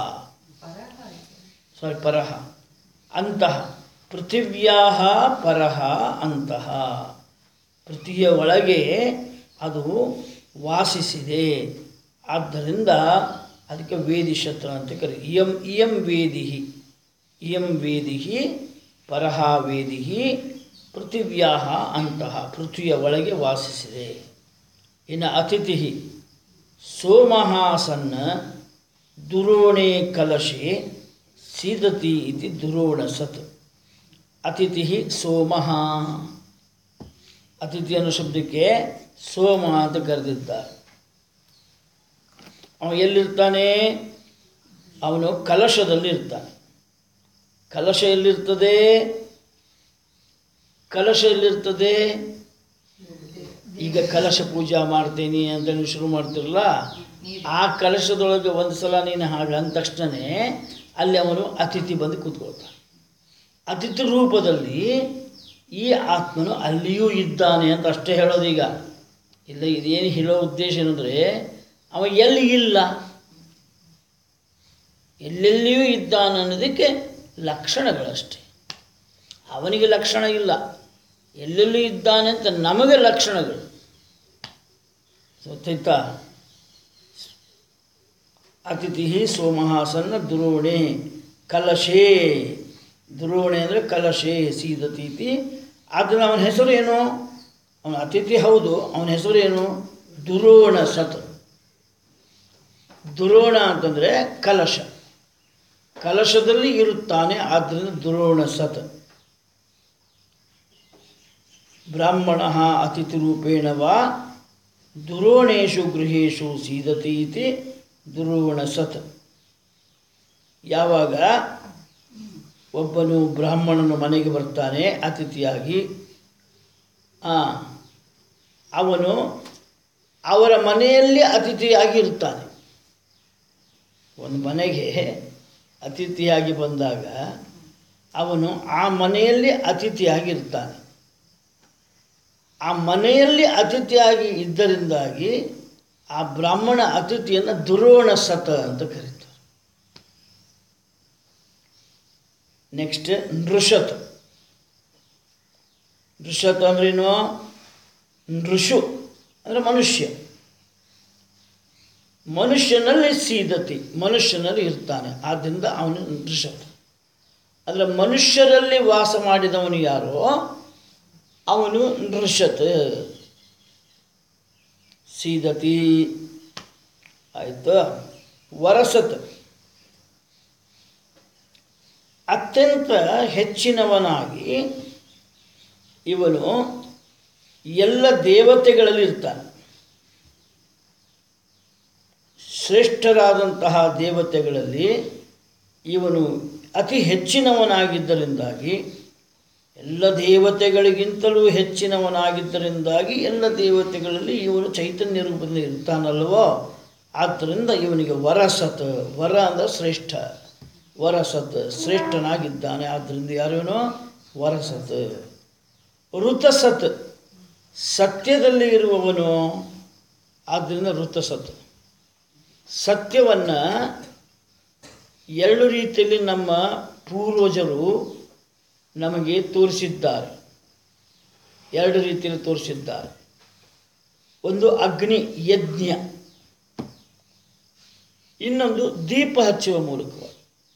ಸಾರಿ ಪರಹ ಅಂತಹ ಪೃಥಿವ್ಯಾ ಪರಹ ಅಂತಹ ಪೃಥ್ವಿಯ ಒಳಗೆ ಅದು ವಾಸಿಸಿದೆ ಆದ್ದರಿಂದ ಅದಕ್ಕೆ ವೇದಿಶತ್ರ ಅಂತ ಕರಿ ಇಯಂ ಇಯಂ ವೇದಿ ಇಯಂ ವೇದಿ ಪರಹ ವೇದಿ ಪೃಥಿವ್ಯಾ ಅಂತಹ ಪೃಥ್ವಿಯ ಒಳಗೆ ವಾಸಿಸಿದೆ ಇನ್ನು ಅತಿಥಿ ಸೋಮಹಾಸನ್ನ ದುರೋಣೆ ಕಲಶೆ ಸೀದತಿ ಇತಿ ದುರೋಣ ಸತ್ ಅತಿಥಿ ಸೋಮಃ ಅತಿಥಿ ಅನ್ನೋ ಶಬ್ದಕ್ಕೆ ಸೋಮ ಅಂತ ಕರೆದಿದ್ದಾರೆ ಅವನು ಎಲ್ಲಿರ್ತಾನೆ ಅವನು ಕಲಶದಲ್ಲಿ ಇರ್ತಾನೆ ಕಲಶ ಎಲ್ಲಿರ್ತದೆ ಕಲಶ ಎಲ್ಲಿರ್ತದೆ ಈಗ ಕಲಶ ಪೂಜಾ ಮಾಡ್ತೀನಿ ಅಂತ ನೀವು ಶುರು ಮಾಡ್ತಿರಲ್ಲ ಆ ಕಲಶದೊಳಗೆ ಒಂದು ಸಲ ನೀನು ಹಾಗೆ ಅಂದ ತಕ್ಷಣವೇ ಅಲ್ಲಿ ಅವನು ಅತಿಥಿ ಬಂದು ಕೂತ್ಕೊಳ್ತಾನೆ ಅತಿಥಿ ರೂಪದಲ್ಲಿ ಈ ಆತ್ಮನು ಅಲ್ಲಿಯೂ ಇದ್ದಾನೆ ಅಂತ ಅಷ್ಟೇ ಹೇಳೋದೀಗ ಇಲ್ಲ ಇದೇನು ಹೇಳೋ ಉದ್ದೇಶ ಏನಂದರೆ ಅವ ಎಲ್ಲಿ ಇಲ್ಲ ಎಲ್ಲೆಲ್ಲಿಯೂ ಇದ್ದಾನೆ ಅನ್ನೋದಕ್ಕೆ ಲಕ್ಷಣಗಳಷ್ಟೇ ಅವನಿಗೆ ಲಕ್ಷಣ ಇಲ್ಲ ಎಲ್ಲೆಲ್ಲೂ ಇದ್ದಾನೆ ಅಂತ ನಮಗೆ ಲಕ್ಷಣಗಳು ಗೊತ್ತಾಯ್ತಾ ಅತಿಥಿ ಸೋಮಹಾಸನ್ನ ದುರೋಣೆ ಕಲಶೇ ದುರೋಣೆ ಅಂದರೆ ಕಲಶೇ ಸೀದತೀತಿ ಅದನ್ನು ಅವನ ಹೆಸರು ಏನು ಅವನ ಅತಿಥಿ ಹೌದು ಅವನ ಹೆಸರು ಏನು ದುರೋಣ ಸತ್ ದುರೋಣ ಅಂತಂದರೆ ಕಲಶ ಕಲಶದಲ್ಲಿ ಇರುತ್ತಾನೆ ಆದ್ದರಿಂದ ದುರೋಣ ಸತ್ ಬ್ರಾಹ್ಮಣ ಅತಿಥಿರೂಪೇಣ ವಾ ದುರೋಣೇಶು ಗೃಹೇಶು ಸೀದತಿ ಇತಿ ದುರುವಣ ಸತ್ ಯಾವಾಗ ಒಬ್ಬನು ಬ್ರಾಹ್ಮಣನ ಮನೆಗೆ ಬರ್ತಾನೆ ಅತಿಥಿಯಾಗಿ ಆ, ಅವನು ಅವರ ಮನೆಯಲ್ಲಿ ಅತಿಥಿಯಾಗಿ ಇರ್ತಾನೆ ಒಂದು ಮನೆಗೆ ಅತಿಥಿಯಾಗಿ ಬಂದಾಗ ಅವನು ಆ ಮನೆಯಲ್ಲಿ ಅತಿಥಿಯಾಗಿ ಇರ್ತಾನೆ ಆ ಮನೆಯಲ್ಲಿ ಅತಿಥಿಯಾಗಿ ಇದ್ದರಿಂದಾಗಿ ಆ ಬ್ರಾಹ್ಮಣ ಅತಿಥಿಯನ್ನು ದುರೋಣ ಸತ ಅಂತ ಕರೀತಾರೆ ನೆಕ್ಸ್ಟ್ ನೃಷತ್ ನೃಷತ್ ಅಂದ್ರೇನು ನೃಷು ಅಂದರೆ ಮನುಷ್ಯ ಮನುಷ್ಯನಲ್ಲಿ ಸೀದತಿ ಮನುಷ್ಯನಲ್ಲಿ ಇರ್ತಾನೆ ಆದ್ದರಿಂದ ಅವನು ನೃಷತ್ ಅಂದರೆ ಮನುಷ್ಯರಲ್ಲಿ ವಾಸ ಮಾಡಿದವನು ಯಾರೋ ಅವನು ನೃಷತ್ ಸೀದತಿ ಆಯಿತು ವರಸತ್ ಅತ್ಯಂತ ಹೆಚ್ಚಿನವನಾಗಿ ಇವನು ಎಲ್ಲ ದೇವತೆಗಳಲ್ಲಿ ಇರ್ತಾನೆ ಶ್ರೇಷ್ಠರಾದಂತಹ ದೇವತೆಗಳಲ್ಲಿ ಇವನು ಅತಿ ಹೆಚ್ಚಿನವನಾಗಿದ್ದರಿಂದಾಗಿ ಎಲ್ಲ ದೇವತೆಗಳಿಗಿಂತಲೂ ಹೆಚ್ಚಿನವನಾಗಿದ್ದರಿಂದಾಗಿ ಎಲ್ಲ ದೇವತೆಗಳಲ್ಲಿ ಇವನು ಚೈತನ್ಯ ರೂಪದಲ್ಲಿ ಇರ್ತಾನಲ್ವೋ ಆದ್ದರಿಂದ ಇವನಿಗೆ ವರಸತ್ ವರ ಅಂದರೆ ಶ್ರೇಷ್ಠ ವರಸತ್ ಶ್ರೇಷ್ಠನಾಗಿದ್ದಾನೆ ಆದ್ದರಿಂದ ಯಾರೇನೋ ವರಸತ್ ಋತಸತ್ ಸತ್ಯದಲ್ಲಿ ಇರುವವನು ಆದ್ದರಿಂದ ಋತಸತ್ ಸತ್ಯವನ್ನು ಎರಡು ರೀತಿಯಲ್ಲಿ ನಮ್ಮ ಪೂರ್ವಜರು ನಮಗೆ ತೋರಿಸಿದ್ದಾರೆ ಎರಡು ರೀತಿಯಲ್ಲಿ ತೋರಿಸಿದ್ದಾರೆ ಒಂದು ಅಗ್ನಿ ಯಜ್ಞ ಇನ್ನೊಂದು ದೀಪ ಹಚ್ಚುವ ಮೂಲಕವಾಗಿ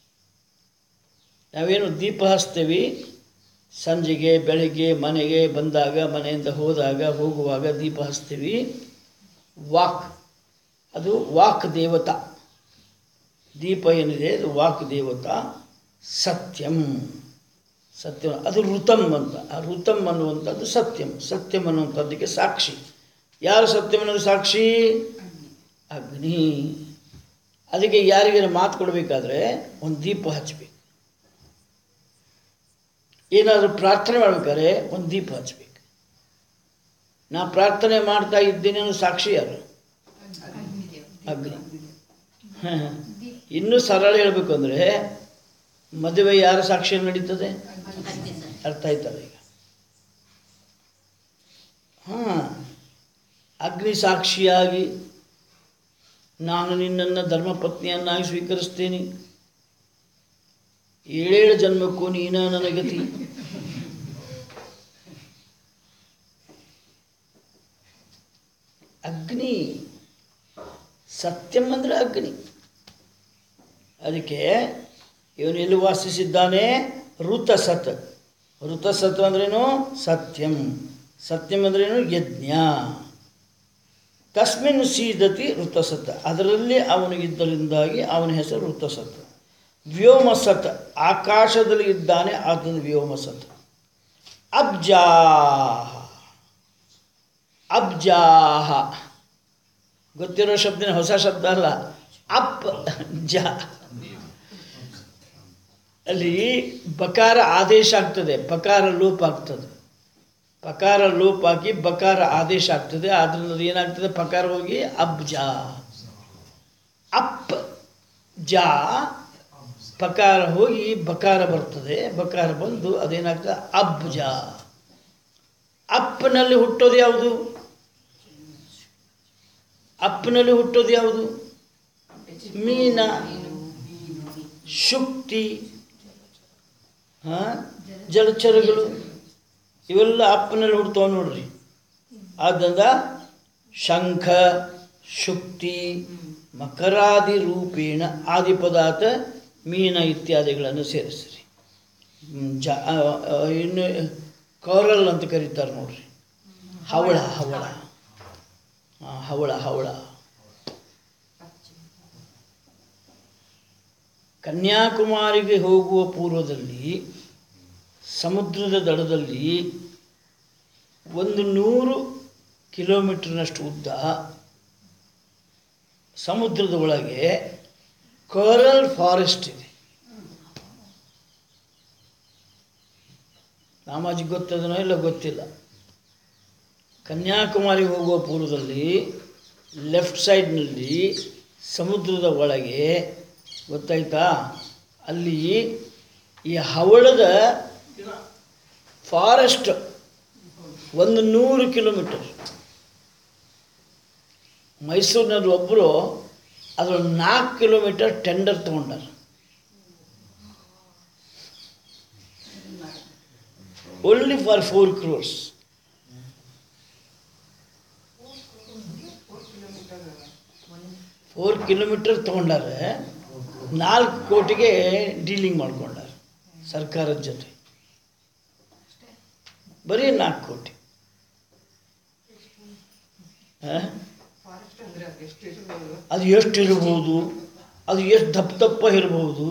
ನಾವೇನು ದೀಪ ಹಚ್ತೇವೆ ಸಂಜೆಗೆ ಬೆಳಗ್ಗೆ ಮನೆಗೆ ಬಂದಾಗ ಮನೆಯಿಂದ ಹೋದಾಗ ಹೋಗುವಾಗ ದೀಪ ಹಚ್ತೀವಿ ವಾಕ್ ಅದು ವಾಕ್ ದೇವತಾ ದೀಪ ಏನಿದೆ ಅದು ವಾಕ್ ದೇವತಾ ಸತ್ಯಂ ಸತ್ಯ ಅದು ಋತಮ್ ಅಂತ ಆ ಋತಮ್ ಅನ್ನುವಂಥದ್ದು ಸತ್ಯಂ ಸತ್ಯಂ ಅನ್ನುವಂಥದ್ದಕ್ಕೆ ಸಾಕ್ಷಿ ಯಾರು ಸತ್ಯಂ ಅನ್ನೋದು ಸಾಕ್ಷಿ ಅಗ್ನಿ ಅದಕ್ಕೆ ಯಾರಿಗಾರ ಮಾತು ಕೊಡಬೇಕಾದ್ರೆ ಒಂದು ದೀಪ ಹಚ್ಚಬೇಕು ಏನಾದರೂ ಪ್ರಾರ್ಥನೆ ಮಾಡ್ಬೇಕಾದ್ರೆ ಒಂದು ದೀಪ ಹಚ್ಚಬೇಕು ನಾ ಪ್ರಾರ್ಥನೆ ಮಾಡ್ತಾ ಇದ್ದೇನೆ ಅನ್ನೋ ಸಾಕ್ಷಿ ಯಾರು ಅಗ್ನಿ ಹ. ಇನ್ನೂ ಸರಳ ಹೇಳಬೇಕು ಅಂದರೆ ಮದುವೆ ಯಾರ ಸಾಕ್ಷಿಯಲ್ಲಿ ನಡೀತದೆ ಅಗ್ನಿ ಸರ್ ಅರ್ಥ ಆಯ್ತಲ್ಲ ಈಗ ಹಾಂ ಅಗ್ನಿ ಸಾಕ್ಷಿಯಾಗಿ ನಾನು ನಿನ್ನನ್ನು ಧರ್ಮಪತ್ನಿಯನ್ನಾಗಿ ಸ್ವೀಕರಿಸ್ತೇನೆ ಏಳೇಳು ಜನ್ಮಕ್ಕೂ ನೀನ ನನ್ನ ಗತಿ ಅಗ್ನಿ ಸತ್ಯಂ ಅಂದರೆ ಅಗ್ನಿ ಅದಕ್ಕೆ ಇವನು ಎಲ್ಲಿ ವಾಸಿಸಿದ್ದಾನೆ ಋತಸತ್ ಋತಸತ್ ಅಂದ್ರೇನು ಸತ್ಯಂ ಸತ್ಯಂ ಅಂದ್ರೇನು ಯಜ್ಞ ತಸ್ಮಿನ್ ಸೀದತಿ ಋತಸತ್ ಅದರಲ್ಲಿ ಅವನು ಇದ್ದರಿಂದಾಗಿ ಅವನ ಹೆಸರು ಋತಸತ್ ವ್ಯೋಮಸತ್ ಆಕಾಶದಲ್ಲಿ ಇದ್ದಾನೆ ಆದ್ದರಿಂದ ವ್ಯೋಮಸತ್ ಅಬ್ಜಾಹ ಅಬ್ಜಾಹ ಗೊತ್ತಿರೋ ಶಬ್ದನ ಹೊಸ ಶಬ್ದ ಅಲ್ಲ ಅಪ್ ಜ ಅಲ್ಲಿ ಬಕಾರ ಆದೇಶ ಆಗ್ತದೆ ಪಕಾರ ಲೋಪ ಆಗ್ತದೆ ಪಕಾರ ಲೋಪ ಆಗಿ ಬಕಾರ ಆದೇಶ ಆಗ್ತದೆ ಆದ್ರಿಂದ ಅದು ಏನಾಗ್ತದೆ ಪಕಾರ ಹೋಗಿ ಅಬ್ಜ ಅಪ್ ಜ ಪಕಾರ ಹೋಗಿ ಬಕಾರ ಬರ್ತದೆ ಬಕಾರ ಬಂದು ಅದೇನಾಗ್ತದೆ ಅಬ್ಜ ಅಪ್ಪನಲ್ಲಿ ಹುಟ್ಟೋದು ಯಾವುದು ಅಪ್ಪನಲ್ಲಿ ಹುಟ್ಟೋದು ಯಾವುದು ಮೀನ ಶುಕ್ತಿ ಹಾಂ ಜಲಚರಗಳು ಇವೆಲ್ಲ ಅಪ್ಪನಲ್ಲಿ ಹುಡ್ತಾವ ನೋಡ್ರಿ ಆದ್ದರಿಂದ ಶಂಖ ಶುಕ್ತಿ ಮಕರಾದಿ ರೂಪೇಣ ಆದಿ ಪದಾರ್ಥ ಮೀನ ಇತ್ಯಾದಿಗಳನ್ನು ಸೇರಿಸ್ರಿ ಹ್ಮ್, ಜ ಆ, ಆ, ಇನ್ನು ಕೋರಲ್ ಅಂತ ಕರೀತಾರೆ ನೋಡ್ರಿ ಹವಳ ಹವಳ ಆ, ಹವಳ ಹವಳ ಕನ್ಯಾಕುಮಾರಿಗೆ ಹೋಗುವ ಪೂರ್ವದಲ್ಲಿ ಸಮುದ್ರದ ದಡದಲ್ಲಿ ಒಂದು ನೂರು ಕಿಲೋಮೀಟರ್ನಷ್ಟು ಉದ್ದ ಸಮುದ್ರದ ಒಳಗೆ ಕೋರಲ್ ಫಾರೆಸ್ಟ್ ಇದೆ ರಾಮಾಜಿ ಗೊತ್ತದನೋ ಇಲ್ಲ ಗೊತ್ತಿಲ್ಲ ಕನ್ಯಾಕುಮಾರಿ ಹೋಗುವ ಪೂರ್ವದಲ್ಲಿ ಲೆಫ್ಟ್ ಸೈಡ್ನಲ್ಲಿ ಸಮುದ್ರದ ಒಳಗೆ ಗೊತ್ತಾಯ್ತಾ ಅಲ್ಲಿ ಈ ಹವಳದ ಫಾರೆಸ್ಟ್ ಒಂದು ನೂರು ಕಿಲೋಮೀಟರ್ ಮೈಸೂರಿನಲ್ಲಿ ಒಬ್ಬರು ಅದರ ನಾಲ್ಕು ಕಿಲೋಮೀಟರ್ ಟೆಂಡರ್ ತೊಗೊಂಡಾರ only for four crores four kilometre ತೊಗೊಂಡಾರೆ ನಾಲ್ಕು ಕೋಟಿಗೆ ಡೀಲಿಂಗ್ ಮಾಡ್ಕೊಂಡಾರೆ ಸರ್ಕಾರದ ಜೊತೆ ಬರೀ ನಾಲ್ಕು ಕೋಟಿ ಆ? ಅದು ಎಷ್ಟು ಇರ್ಬೋದು ಅದು ಎಷ್ಟು ದಪ್ಪ ದಪ್ಪ ಇರ್ಬೋದು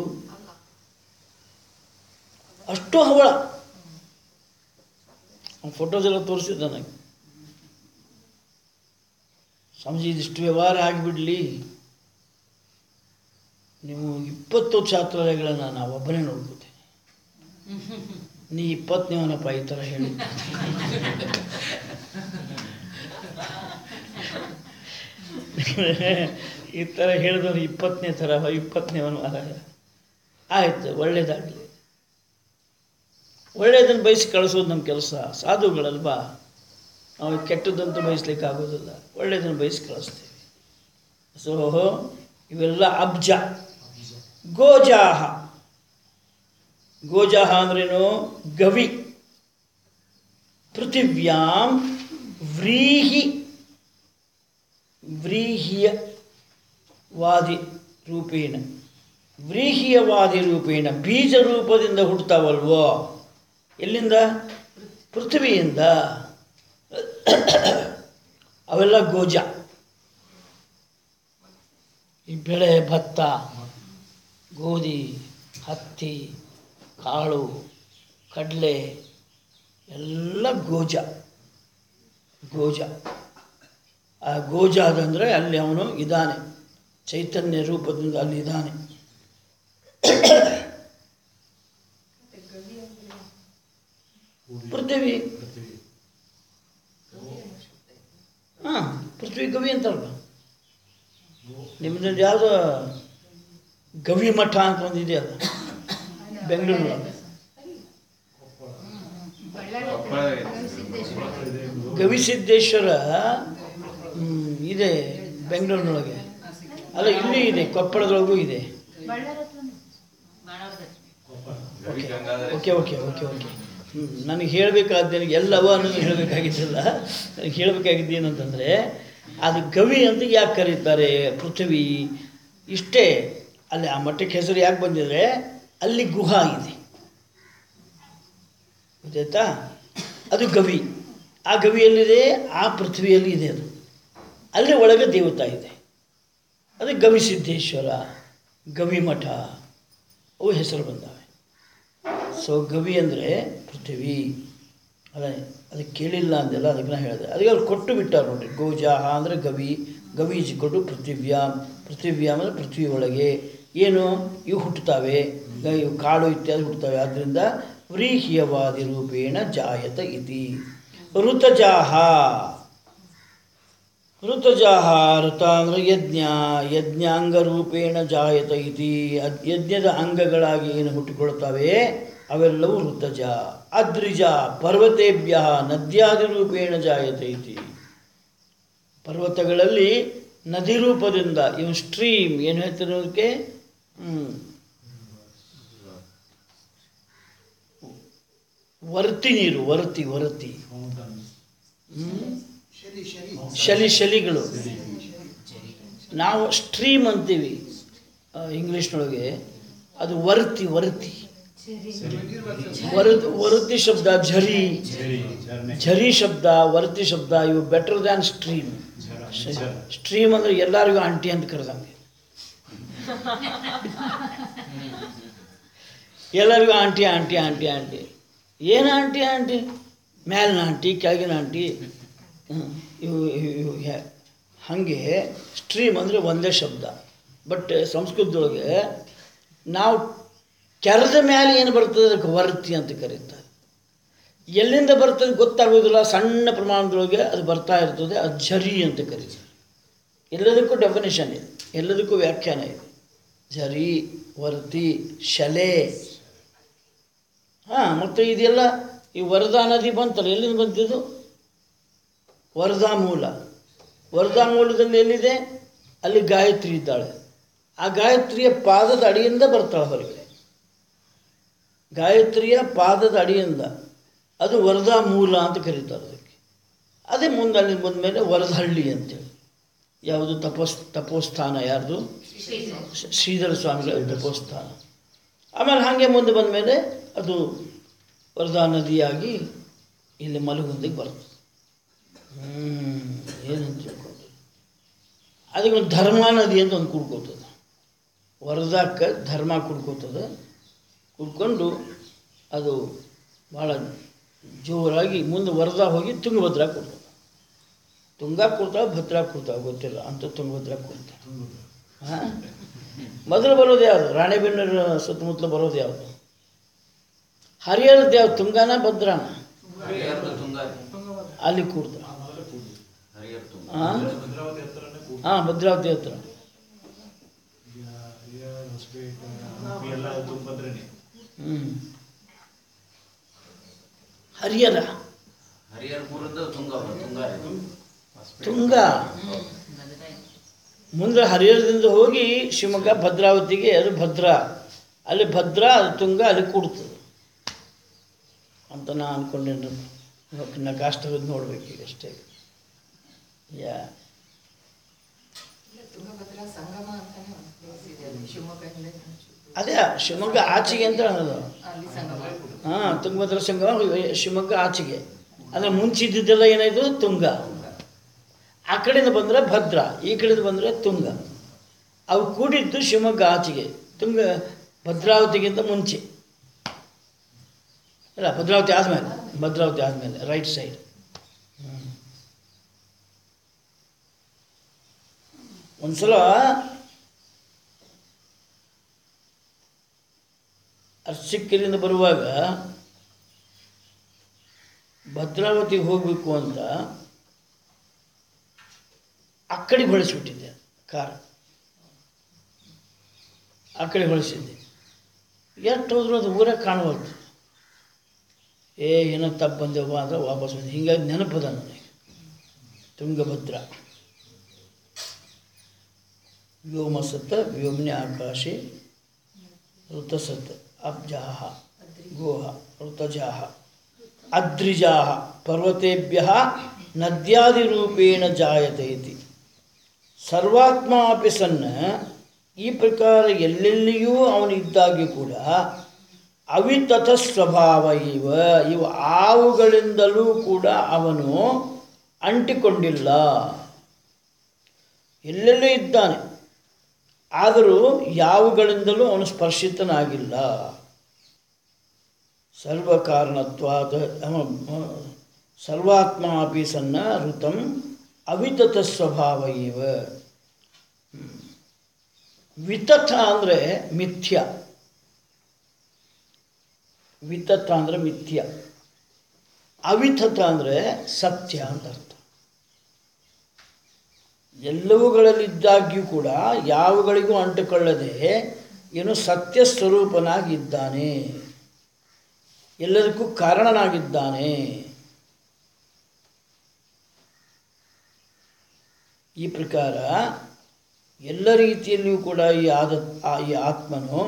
ಅಷ್ಟು ಹವಳ ಫೋಟೋದೆಲ್ಲ ತೋರಿಸಿದ್ದ ನನಗೆ ಸ್ವಾಮೀಜಿ ಇದಿಷ್ಟು ವ್ಯವಹಾರ ಆಗಿಬಿಡಲಿ ನೀವು ಇಪ್ಪತ್ತು ಛಾತ್ರಾಲಯಗಳನ್ನು ನಾವು ಒಬ್ಬನೇ ನೋಡ್ಕೋತೇನೆ ನೀ ಇಪ್ಪತ್ತನೇವನಪ್ಪ ಈ ಥರ ಹೇಳಿ ಈ ಥರ ಹೇಳಿದವರು ಇಪ್ಪತ್ತನೇ ಥರ ಇಪ್ಪತ್ತನೇವನ ಮಾರಾಯ ಆಯಿತು ಒಳ್ಳೇದಾಗಲಿ ಒಳ್ಳೆಯದನ್ನು ಬಯಸಿ ಕಳಿಸೋದು ನಮ್ಮ ಕೆಲಸ ಸಾಧುಗಳಲ್ವಾ ನಾವು ಕೆಟ್ಟದ್ದಂತೂ ಬಯಸ್ಲಿಕ್ಕೆ ಆಗೋದಿಲ್ಲ ಒಳ್ಳೆಯದನ್ನು ಬಯಸಿ ಕಳಿಸ್ತೀವಿ ಸೊ ಇವೆಲ್ಲ ಅಬ್ಜ ಗೋಜಾಹ ಗೋಜಾಹ ಅಂದ್ರೇನು ಗವಿ ಪೃಥಿವ್ಯಾಂ ವ್ರೀಹಿ ವ್ರೀಹಿಯವಾದಿ ರೂಪೇಣ ವ್ರೀಹಿಯವಾದಿ ರೂಪೇಣ ಬೀಜ ರೂಪದಿಂದ ಹುಟ್ಟುತ್ತಾವಲ್ವೋ ಎಲ್ಲಿಂದ ಪೃಥ್ವಿಯಿಂದ ಅವೆಲ್ಲ ಗೋಜ ಈ ಬೆಳೆ ಭತ್ತ ಗೋಧಿ ಹತ್ತಿ ಕಾಳು ಕಡಲೆ ಎಲ್ಲ ಗೋಜ ಗೋಜ ಆ ಗೋಜ ಅದಂದರೆ ಅಲ್ಲಿ ಅವನು ಇದ್ದಾನೆ ಚೈತನ್ಯ ರೂಪದಿಂದ ಅಲ್ಲಿ ಇದ್ದಾನೆ ಪೃಥ್ವಿ ಹಾಂ ಪೃಥ್ವಿ ಗವಿ ಅಂತಾರಲ್ಲ ನಿಮ್ಮದು ಯಾವುದೋ ಗವಿ ಮಠ ಅಂತ ಒಂದು ಇದೆಯಲ್ಲ ಬೆಂಗಳೂರು ಗವಿಸಿದ್ದೇಶ್ವರ ಹ್ಮ್, ಇದೆ ಬೆಂಗಳೂರಿನೊಳಗೆ ಅಲ್ಲ ಇಲ್ಲಿ ಇದೆ ಕೊಪ್ಪಳದೊಳಗೂ ಇದೆ ಓಕೆ ಓಕೆ ಓಕೆ ಓಕೆ ಹ್ಞೂ ನನಗೆ ಹೇಳಬೇಕಾದ್ದೇನು ಎಲ್ಲವ ಅನ್ನೋದು ಹೇಳಬೇಕಾಗಿದ್ದಿಲ್ಲ ನನಗೆ ಹೇಳಬೇಕಾಗಿದ್ದು ಏನಂತಂದರೆ ಅದು ಗವಿ ಅಂತ ಯಾಕೆ ಕರೀತಾರೆ ಪೃಥ್ವಿ ಇಷ್ಟೇ ಅಲ್ಲಿ ಆ ಮಠಕ್ಕೆ ಹೆಸರು ಯಾಕೆ ಬಂದಿದ್ರೆ ಅಲ್ಲಿ ಗುಹಾ ಇದೆ ಗೊತ್ತಾಯ್ತಾ ಅದು ಗವಿ ಆ ಗವಿಯಲ್ಲಿದೆ ಆ ಪೃಥ್ವಿಯಲ್ಲಿ ಇದೆ ಅದು ಅಲ್ಲಿ ಒಳಗೆ ದೇವತಾ ಇದೆ ಅದು ಗವಿಸಿದ್ದೇಶ್ವರ ಗವಿ ಮಠ ಅವು ಹೆಸರು ಬಂದಾವೆ ಸೊ ಗವಿ ಅಂದರೆ ಪೃಥ್ವಿ ಅದ ಅದಕ್ಕೆ ಕೇಳಿಲ್ಲ ಅಂದೆಲ್ಲ ಅದಕ್ಕೆ ನಾ ಹೇಳಿದೆ ಅದಕ್ಕೆ ಅವ್ರು ಕೊಟ್ಟು ಬಿಟ್ಟಾರೆ ನೋಡ್ರಿ ಗೋಜಾಹ ಅಂದರೆ ಗವಿ ಗವಿ ಕೊಟ್ಟು ಪೃಥಿವ್ಯಾಮ್ ಪೃಥಿವ್ಯಾಮ್ ಅಂದರೆ ಪೃಥ್ವಿ ಒಳಗೆ ಏನು ಇವು ಹುಟ್ಟುತ್ತವೆ ಗ- ಇವು ಕಾಳು ಇತ್ಯಾದಿ ಹುಟ್ಟುತ್ತವೆ ಆದ್ದರಿಂದ ವ್ರೀಹ್ಯವಾದಿ ರೂಪೇಣ ಜಾಯತ ಇತಿ ಋತಜಾಹ ಋತಜಾಹ ಋತ ಅಂದರೆ ಯಜ್ಞ ಯಜ್ಞಾಂಗ ರೂಪೇಣ ಜಾಯತ ಇತಿ ಅದ್- ಯಜ್ಞದ ಅಂಗಗಳಾಗಿ ಏನು ಹುಟ್ಟಿಕೊಳ್ಳುತ್ತವೆ ಅವೆಲ್ಲವೂ ಋತಜ ಅದ್ರಿಜ ಪರ್ವತೇಭ್ಯ ನದ್ಯಾದಿ ರೂಪೇಣ ಜಾಯತೆ ಇತಿ ಪರ್ವತಗಳಲ್ಲಿ ನದಿ ರೂಪದಿಂದ ಇವನು ಸ್ಟ್ರೀಮ್ ಏನು ಹೇಳ್ತಿರೋದಕ್ಕೆ ಹ್ಮ್. ವರ್ತಿ ನೀರು ವರ್ತಿ ವರ್ತಿ ಹ್ಮ್. ಶಲಿ ಶಲಿಗಳು ನಾವು ಸ್ಟ್ರೀಮ್ ಅಂತೀವಿ ಆ, ಇಂಗ್ಲೀಷ್ನೊಳಗೆ ಅದು ವರ್ತಿ ವರ್ತಿ ವರದ್ ವರತಿ ಶಬ್ದ ಝರಿ ಝರಿ ಶಬ್ದ ವರತಿ ಶಬ್ದ ಇವು ಬೆಟರ್ ದ್ಯಾನ್ ಸ್ಟ್ರೀಮ್ ಸ್ಟ್ರೀಮ್ ಅಂದರೆ ಎಲ್ಲರಿಗೂ ಆಂಟಿ ಅಂತ ಕರೆದಂಗೆ ಎಲ್ಲರಿಗೂ ಆಂಟಿ ಆಂಟಿ ಆಂಟಿ ಆಂಟಿ ಏನು ಆಂಟಿ ಆಂಟಿ ಮ್ಯಾಲಿನ ಆಂಟಿ ಕೆಳಗಿನ ಆಂಟಿ ಹ್ಮ್. ಇವು ಇವು- ಇವು ಹೆ- ಹಾಗೆ ಸ್ಟ್ರೀಮ್ ಅಂದರೆ ಒಂದೇ ಶಬ್ದ ಬಟ್ ಸಂಸ್ಕೃತದೊಳಗೆ ನಾವು ಕೆರೆದ ಮೇಲೆ ಏನು ಬರ್ತದೆ ಅದಕ್ಕೆ ವರ್ತಿ ಅಂತ ಕರೀತಾರೆ ಎಲ್ಲಿಂದ ಬರ್ತದೆ ಗೊತ್ತಾಗೋದಿಲ್ಲ ಸಣ್ಣ ಪ್ರಮಾಣದೊಳಗೆ ಅದು ಬರ್ತಾ ಇರ್ತದೆ ಅದು ಝರಿ ಅಂತ ಕರೀತಾರೆ ಎಲ್ಲದಕ್ಕೂ ಡೆಫಿನೇಷನ್ ಇದೆ ಎಲ್ಲದಕ್ಕೂ ವ್ಯಾಖ್ಯಾನ ಇದೆ ಝರಿ ವರ್ತಿ ಶಲೆ ಹಾಂ ಮತ್ತು ಇದೆಲ್ಲ ಈ ವರದಾ ನದಿ ಬಂತಲ್ಲ ಎಲ್ಲಿಂದ ಬಂತಿದ್ದು ವರದಾ ಮೂಲ ವರದಾ ಮೂಲದಲ್ಲಿ ಎಲ್ಲಿದೆ ಅಲ್ಲಿ ಗಾಯತ್ರಿ ಇದ್ದಾಳೆ ಆ ಗಾಯತ್ರಿಯ ಪಾದದ ಅಡಿಯಿಂದ ಬರ್ತಾಳೆ ಹೊರಗಡೆ ಗಾಯತ್ರಿಯ ಪಾದದ ಅಡಿಯಿಂದ ಅದು ವರದಾ ಮೂಲ ಅಂತ ಕರೀತಾರೆ ಅದಕ್ಕೆ ಅದೇ ಮುಂದೆ ಅಲ್ಲಿ ಬಂದಮೇಲೆ ವರದಹಳ್ಳಿ ಅಂತೇಳಿ ಯಾವುದು ತಪೋಸ್ ತಪೋಸ್ಥಾನ ಯಾರ್ದು ಶ್ರೀ- ಶ್ರೀಧರ ಸ್ವಾಮಿಗಳ ತಪೋಸ್ಥಾನ ಆಮೇಲೆ ಹಾಗೆ ಮುಂದೆ ಬಂದಮೇಲೆ ಅದು ವರದಾ ನದಿಯಾಗಿ ಇಲ್ಲಿ ಮಲಗುಂದಿಗೆ ಬರ್ತದೆ ಹ್ಞೂ ಏನಂತ ತಿಳ್ಕೊಂಡು ಅದಕ್ಕೆ ಒಂದು ಧರ್ಮ ನದಿ ಅಂತ ಒಂದು ಕುಡ್ಕೋತದೆ ವರದಾಕ್ಕೆ ಧರ್ಮ ಕುಡ್ಕೋತದೆ ಕುಡ್ಕೊಂಡು ಅದು ಭಾಳ ಜೋರಾಗಿ ಮುಂದೆ ವರದಾ ಹೋಗಿ ತುಂಗಭದ್ರಾ ಕೊಡ್ತದೆ ತುಂಗಾ ಕೊಡ್ತಾವೆ ಭದ್ರಾ ಕೊಡ್ತಾವೆ ಗೊತ್ತಿಲ್ಲ ಅಂತ ತುಂಗಭದ್ರಾ ಕೊಡ್ತಾವೆ ಹಾಂ ಮೊದಲು ಬರೋದು ಯಾವುದು ರಾಣೆಬೆನ್ನೂರು ಸುತ್ತಮುತ್ತಲು ಬರೋದು ಯಾವುದು ಹರಿಹರದ ಯಾವ್ದು ತುಂಗಾನ ಭದ್ರಾನ ಹರಿಹರದ ತುಂಗ ಅಲ್ಲಿ ಕೂಡ್ತಾವೆ ಹರಿಹರ ತುಂಗ ಹಾಂ ಭದ್ರಾವತಿ ಹತ್ರನೇ ಕೂತು ಹಾಂ ಭದ್ರಾವತಿ ಹತ್ರ ಹೊಸಪೇಟೆ ಹಂಪಿ ಎಲ್ಲ ತುಂಗಭದ್ರನೇ ಹ್ಞೂ ಹರಿಹರ ಹರಿಹರ ಪೂರದ ತುಂಗ ತುಂಗ ತುಂಗ ಮುಂದೆ ಹರಿಹರದಿಂದ ಹೋಗಿ ಶಿವಮೊಗ್ಗ ಭದ್ರಾವತಿಗೆ ಅದು ಭದ್ರಾ ಅಲ್ಲಿ ಭದ್ರಾ ಅದು ತುಂಗ ಅಲ್ಲಿ ಕೂಡ್ತದೆ ಅಂತ ನಾ ಅಂದ್ಕೊಂಡೇನು ನಾ ಕಾಸ್ಟ್ ತೆಗೆದು ನೋಡ್ಬೇಕು ಈಗ ಅಷ್ಟೇ ಯಾ ತುಂಗಭದ್ರಾ ಸಂಗಮ ಅಂತಾನೆ ಒಂದು ಪ್ಲೇಸ್ ಇದೆ ಅದು ಶಿವಮೊಗ್ಗದಿಂದ ಒಂಚೂರು ಅದೇ ಶಿವಮೊಗ್ಗ ಆಚೆಗೆ ಅಂತ ಅನ್ನೋದು ಅಲ್ಲಿ ಸಂಗಮ ಹಾಂ ತುಂಗಭದ್ರಾ ಸಂಗಮ ಶಿವಮೊಗ್ಗ ಆಚೆಗೆ ಅಂದರೆ ಮುಂಚಿದ್ದೆಲ್ಲ ಏನಾಯಿತು ತುಂಗ ಆ ಕಡೆಯಿಂದ ಬಂದರೆ ಭದ್ರಾ ಈ ಕಡೆಯಿಂದ ಬಂದರೆ ತುಂಗ ಅವು ಕೂಡಿದ್ದು ಶಿವಮೊಗ್ಗ ಆಚೆಗೆ ತುಂಗ ಭದ್ರಾವತಿಗಿಂತ ಮುಂಚೆ ಅಲ್ಲ ಭದ್ರಾವತಿ ಆದಮೇಲೆ ಭದ್ರಾವತಿ ಆದಮೇಲೆ ರೈಟ್ ಸೈಡ್ ಒಂದ್ಸಲ ಅರ್ಚಕ್ಯರಿಂದ ಬರುವಾಗ ಭದ್ರಾವತಿಗೆ ಹೋಗಬೇಕು ಅಂತ ಆ ಕಡೆ ಬಳಸಿಬಿಟ್ಟಿದ್ದೆ ಕಾರ್ ಆ ಕಡೆ ಬಳಸಿದ್ದೆ ಎಷ್ಟು ಹೋದ್ರು ಅದು ಊರಾಗ ಕಾಣವಲ್ತು ಏ ಏನೋ ತಪ್ಪು ಬಂದೆವ್ವ ಅಂದ್ರೆ ವಾಪಸ್ ಬಂದೆ ಹಿಂಗಾಗಿ ನೆನಪದ ನನಗೆ ತುಂಗಭದ್ರ ವ್ಯೋಮಸತ್ತ ವ್ಯೋಮ್ನೆ ಆಕಾಶೆ ಋತಸತ್ ಅಬ್ಜಾಹ ಗೋಹ ಋತಜಾಹ ಅದ್ರಿಜಾಹ ಪರ್ವತೆಭ್ಯ ನದ್ಯಾದಿರೂಪೇಣ ಜಾಯತೆ ಇತಿ ಸರ್ವಾತ್ಮ ಅಪಿ ಸನ್ನ ಈ ಪ್ರಕಾರ ಎಲ್ಲೆಲ್ಲಿಯೂ ಅವನಿದ್ದಾಗ್ಯೂ ಕೂಡ ಅವಿತಥ ಸ್ವಭಾವ ಇವ ಇವು ಆವುಗಳಿಂದಲೂ ಕೂಡ ಅವನು ಅಂಟಿಕೊಂಡಿಲ್ಲ ಎಲ್ಲೆಲ್ಲೂ ಇದ್ದಾನೆ ಆದರೂ ಯಾವುಗಳಿಂದಲೂ ಅವನು ಸ್ಪರ್ಶಿತನಾಗಿಲ್ಲ ಸರ್ವಕಾರಣತ್ವಾದ ಸರ್ವಾತ್ಮ ಅಪಿ ಸನ್ನ ಋತಂ ಅವಿತತ ಸ್ವಭಾವ ಇವ ಹ್ಮ್. ವಿತಥ ಅಂದರೆ ಮಿಥ್ಯ ವಿತಥ ಅಂದರೆ ಮಿಥ್ಯ ಅವಿತಥ ಅಂದರೆ ಸತ್ಯ ಅಂತ ಅರ್ಥ ಎಲ್ಲವುಗಳಲ್ಲಿದ್ದಾಗ್ಯೂ ಕೂಡ ಯಾವುಗಳಿಗೂ ಅಂಟುಕೊಳ್ಳದೆ ಏನು ಸತ್ಯ ಸ್ವರೂಪನಾಗಿದ್ದಾನೆ ಎಲ್ಲದಕ್ಕೂ ಕಾರಣನಾಗಿದ್ದಾನೆ ಈ ಪ್ರಕಾರ ಎಲ್ಲ ರೀತಿಯಲ್ಲಿಯೂ ಕೂಡ ಈ ಆದ ಆ- ಈ ಆತ್ಮನು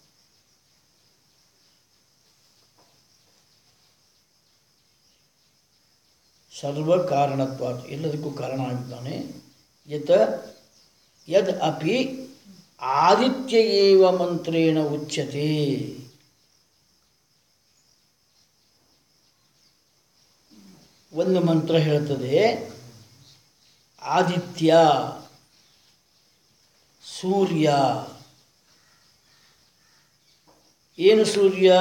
ಸರ್ವ ಕಾರಣತ್ವ ಎಲ್ಲದಕ್ಕೂ ಕಾರಣ ಆಗಿದ್ದಾನೆ ಯತ್ ಯದ್ ಅಪಿ ಆದಿತ್ಯ ಏವ ಮಂತ್ರೇಣ ಉಚ್ಯತೆ ಒಂದು ಮಂತ್ರ ಹೇಳ್ತದೆ ಆದಿತ್ಯ ಸೂರ್ಯ ಏನು ಸೂರ್ಯ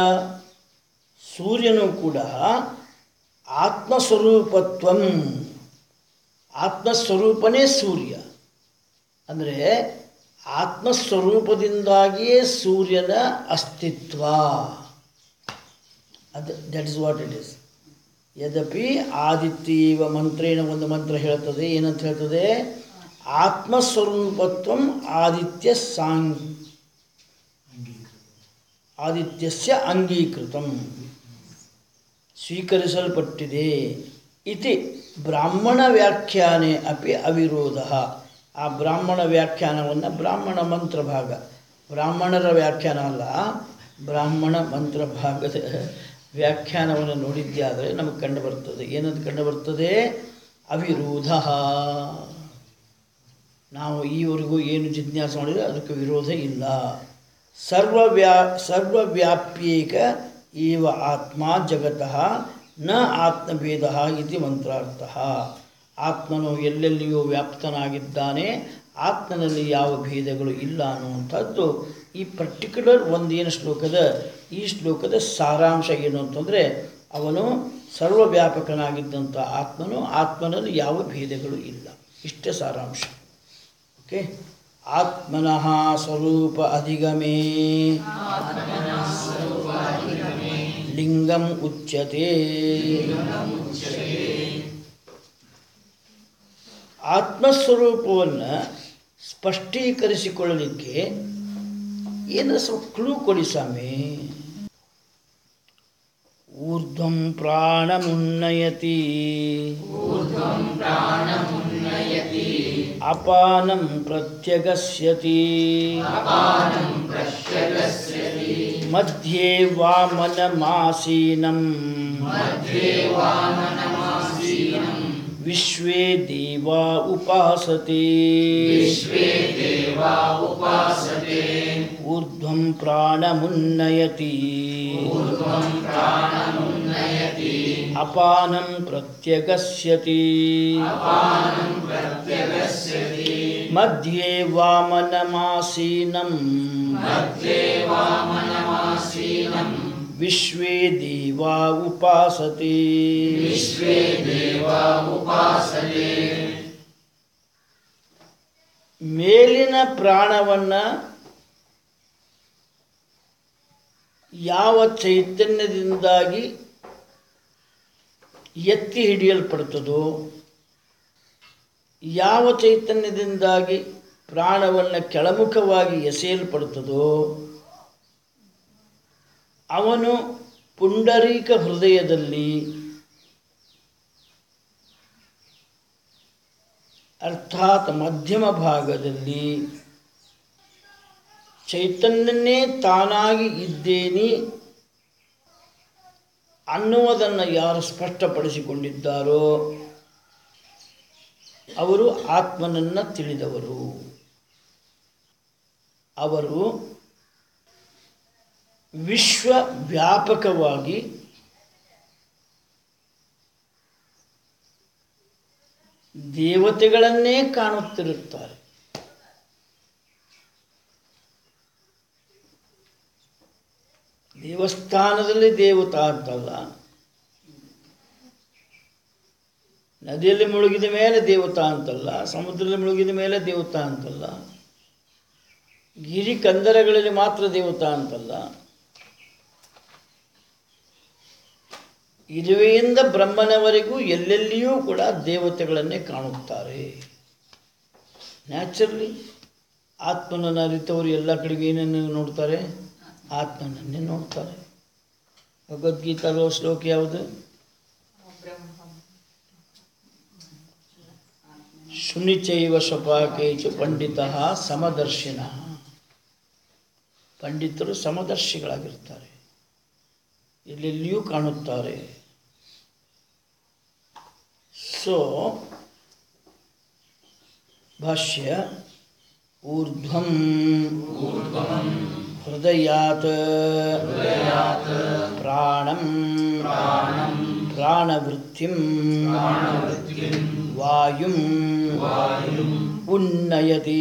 ಸೂರ್ಯನು ಕೂಡ ಆತ್ಮಸ್ವರೂಪತ್ವಂ ಆತ್ಮಸ್ವರೂಪನೇ ಸೂರ್ಯ ಅಂದರೆ ಆತ್ಮಸ್ವರೂಪದಿಂದಾಗಿಯೇ ಸೂರ್ಯನ ಅಸ್ತಿತ್ವ ಅದು that is what it is ಯದ್ಯಪಿ ಆದಿತ್ಯವ ಮಂತ್ರೇನ ಒಂದು ಮಂತ್ರ ಹೇಳ್ತದೆ ಏನಂತ ಹೇಳ್ತದೆ ಆತ್ಮಸ್ವರೂಪತ್ವಂ ಆದಿತ್ಯ ಸಾಂಗ್ ಆದಿತ್ಯಸ್ಯ ಅಂಗೀಕೃತಂ ಸ್ವೀಕರಿಸಲ್ಪಟ್ಟಿದೆ ಇತಿ ಬ್ರಾಹ್ಮಣ ವ್ಯಾಖ್ಯಾನೆ ಅಪಿ ಅವಿರೋಧ ಆ ಬ್ರಾಹ್ಮಣ ವ್ಯಾಖ್ಯಾನವನ್ನು ಬ್ರಾಹ್ಮಣ ಮಂತ್ರ ಭಾಗ ಬ್ರಾಹ್ಮಣರ ವ್ಯಾಖ್ಯಾನ ಅಲ್ಲ ಬ್ರಾಹ್ಮಣ ಮಂತ್ರ ಭಾಗದ ವ್ಯಾಖ್ಯಾನವನ್ನು ನೋಡಿದ್ದೇ ಆದರೆ ನಮಗೆ ಕಂಡು ಬರ್ತದೆ ಏನಂತ ಕಂಡು ಬರ್ತದೆ ಅವಿರೋಧ ನಾವು ಈವರೆಗೂ ಏನು ಜಿಜ್ಞಾಸೆ ಮಾಡಿದರೆ ಅದಕ್ಕೆ ವಿರೋಧ ಇಲ್ಲ ಸರ್ವವ್ಯಾ ಸರ್ವವ್ಯಾಪ್ಯೇಕ ಏವ ಆತ್ಮ ಜಗತಃ ನ ಆತ್ಮಭೇದ ಇತಿ ಮಂತ್ರಾರ್ಥ ಆತ್ಮನು ಎಲ್ಲೆಲ್ಲಿಯೂ ವ್ಯಾಪ್ತನಾಗಿದ್ದಾನೆ ಆತ್ಮನಲ್ಲಿ ಯಾವ ಭೇದಗಳು ಇಲ್ಲ ಅನ್ನುವಂಥದ್ದು ಈ ಪರ್ಟಿಕ್ಯುಲರ್ ಒಂದೇನು ಶ್ಲೋಕದ ಈ ಶ್ಲೋಕದ ಸಾರಾಂಶ ಏನು ಅಂತಂದರೆ ಅವನು ಸರ್ವವ್ಯಾಪಕನಾಗಿದ್ದಂಥ ಆತ್ಮನು ಆತ್ಮನಲ್ಲಿ ಯಾವ ಭೇದಗಳು ಇಲ್ಲ ಇಷ್ಟೇ ಸಾರಾಂಶ ಓಕೆ ಆತ್ಮನಃ ಸ್ವರೂಪ ಅಧಿಗಮೇ ಲಿಂಗಂ ಉಚ್ಯತೆ ಆತ್ಮಸ್ವರೂಪವನ್ನು ಸ್ಪಷ್ಟೀಕರಿಸಿಕೊಳ್ಳಲಿಕ್ಕೆ ಏನಾದ್ರು ಸ್ವಲ್ಪ ಕ್ಲೂ ಕೊಡಿ ಸ್ವಾಮಿ ಊರ್ಧ್ವಂ ಪ್ರಾಣಮುನ್ನಯತಿ ಅಪಾನಂ ಪ್ರತ್ಯಗಸ್ಯತಿ ಮಧ್ಯೆ ವಾಮನಮಾಸೀನಂ ವಿಶ್ವೇ ದೇವಾ ಉಪಾಸತೆ ಊರ್ಧ್ವಂ ಪ್ರಾಣಮುನ್ನಯತಿ ಅಪಾನಂ ಪ್ರತ್ಯಗಸ್ಯತಿ ಮಧ್ಯೆ ವಾಮನಮಾಸೀನಂ ವಿಶ್ವೇ ದೇವಾ ಉಪಾಸತೆ ಮೇಲಿನ ಪ್ರಾಣವನ್ನು ಯಾವ ಚೈತನ್ಯದಿಂದಾಗಿ ಎತ್ತಿ ಹಿಡಿಯಲ್ಪಡ್ತದೋ ಯಾವ ಚೈತನ್ಯದಿಂದಾಗಿ ಪ್ರಾಣವನ್ನು ಕೆಳಮುಖವಾಗಿ ಎಸೆಯಲ್ಪಡ್ತದೋ ಅವನು ಪುಂಡರೀಕ ಹೃದಯದಲ್ಲಿ ಅರ್ಥಾತ್ ಮಧ್ಯಮ ಭಾಗದಲ್ಲಿ ಚೈತನ್ಯನೇ ತಾನಾಗಿ ಇದ್ದೇನೆ ಅನ್ನುವುದನ್ನು ಯಾರು ಸ್ಪಷ್ಟಪಡಿಸಿಕೊಂಡಿದ್ದಾರೋ ಅವರು ಆತ್ಮನನ್ನು ತಿಳಿದವರು ಅವರು ವಿಶ್ವ ವ್ಯಾಪಕವಾಗಿ ದೇವತೆಗಳನ್ನೇ ಕಾಣುತ್ತಿರುತ್ತಾರೆ ದೇವಸ್ಥಾನದಲ್ಲಿ ದೇವತಾ ಅಂತಲ್ಲ ನದಿಯಲ್ಲಿ ಮುಳುಗಿದ ಮೇಲೆ ದೇವತಾ ಅಂತಲ್ಲ ಸಮುದ್ರದಲ್ಲಿ ಮುಳುಗಿದ ಮೇಲೆ ದೇವತಾ ಅಂತಲ್ಲ ಗಿರಿ ಕಂದರಗಳಲ್ಲಿ ಮಾತ್ರ ದೇವತಾ ಅಂತಲ್ಲ ಇರುವೆಯಿಂದ ಬ್ರಹ್ಮನವರೆಗೂ ಎಲ್ಲೆಲ್ಲಿಯೂ ಕೂಡ ದೇವತೆಗಳನ್ನೇ ಕಾಣುತ್ತಾರೆ ನ್ಯಾಚುರಲಿ ಆತ್ಮನನ್ನು ಅರಿತವರು ಎಲ್ಲ ಕಡೆಗೂ ಏನನ್ನು ನೋಡ್ತಾರೆ ಆತ್ಮನನ್ನೇ ನೋಡ್ತಾರೆ ಭಗವದ್ಗೀತಾದ ಶ್ಲೋಕ ಯಾವುದು ಶುನಿಚೈವ ಶಪಾಕೇಚ ಪಂಡಿತ ಸಮದರ್ಶಿನ ಪಂಡಿತರು ಸಮದರ್ಶಿಗಳಾಗಿರ್ತಾರೆ ಎಲ್ಲೆಲ್ಲಿಯೂ ಕಾಣುತ್ತಾರೆ ಸೊ ಭಾಷ್ಯ ಊರ್ಧ್ವಂ ಹೃದಯಾತ್ ಪ್ರಾಣಂ ಪ್ರಾಣವೃತ್ತಿಂ ವಾಯುಂ ಉನ್ನಯತಿ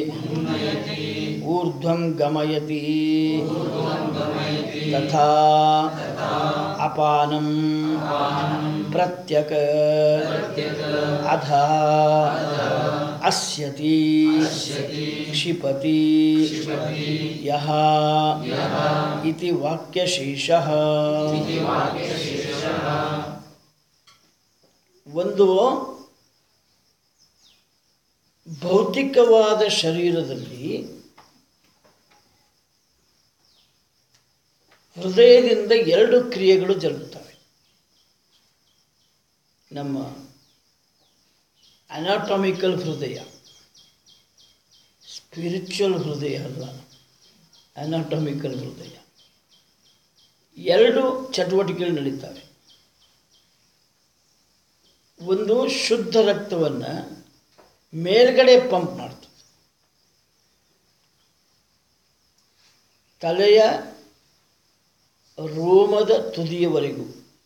ಊರ್ಧ್ವಂ ಗಮಯತಿ ತಥಾ ಅಪಾನಂ ಪ್ರತ್ಯಕ ಅಧ ಅಸ್ಯತಿ ಕ್ಷಿಪತಿ ಯಹ ಇತಿ ವಾಕ್ಯಶೇಷಃ ಒಂದು ಭೌತಿಕವಾದ ಶರೀರದಲ್ಲಿ ಹೃದಯದಿಂದ ಎರಡು ಕ್ರಿಯೆಗಳು ಜರುಗುತ್ತವೆ ನಮ್ಮ ಅನಾಟಮಿಕಲ್ ಹೃದಯ ಸ್ಪಿರಿಚುವಲ್ ಹೃದಯ ಅಲ್ಲ ಅನಾಟಮಿಕಲ್ ಹೃದಯ ಎರಡು ಚಟುವಟಿಕೆಗಳು ನಡೀತವೆ ಒಂದು ಶುದ್ಧ ರಕ್ತವನ್ನು ಮೇಲ್ಗಡೆ ಪಂಪ್ ಮಾಡ್ತದೆ ತಲೆಯ ರೋಮದ ತುದಿಯವರೆಗೂ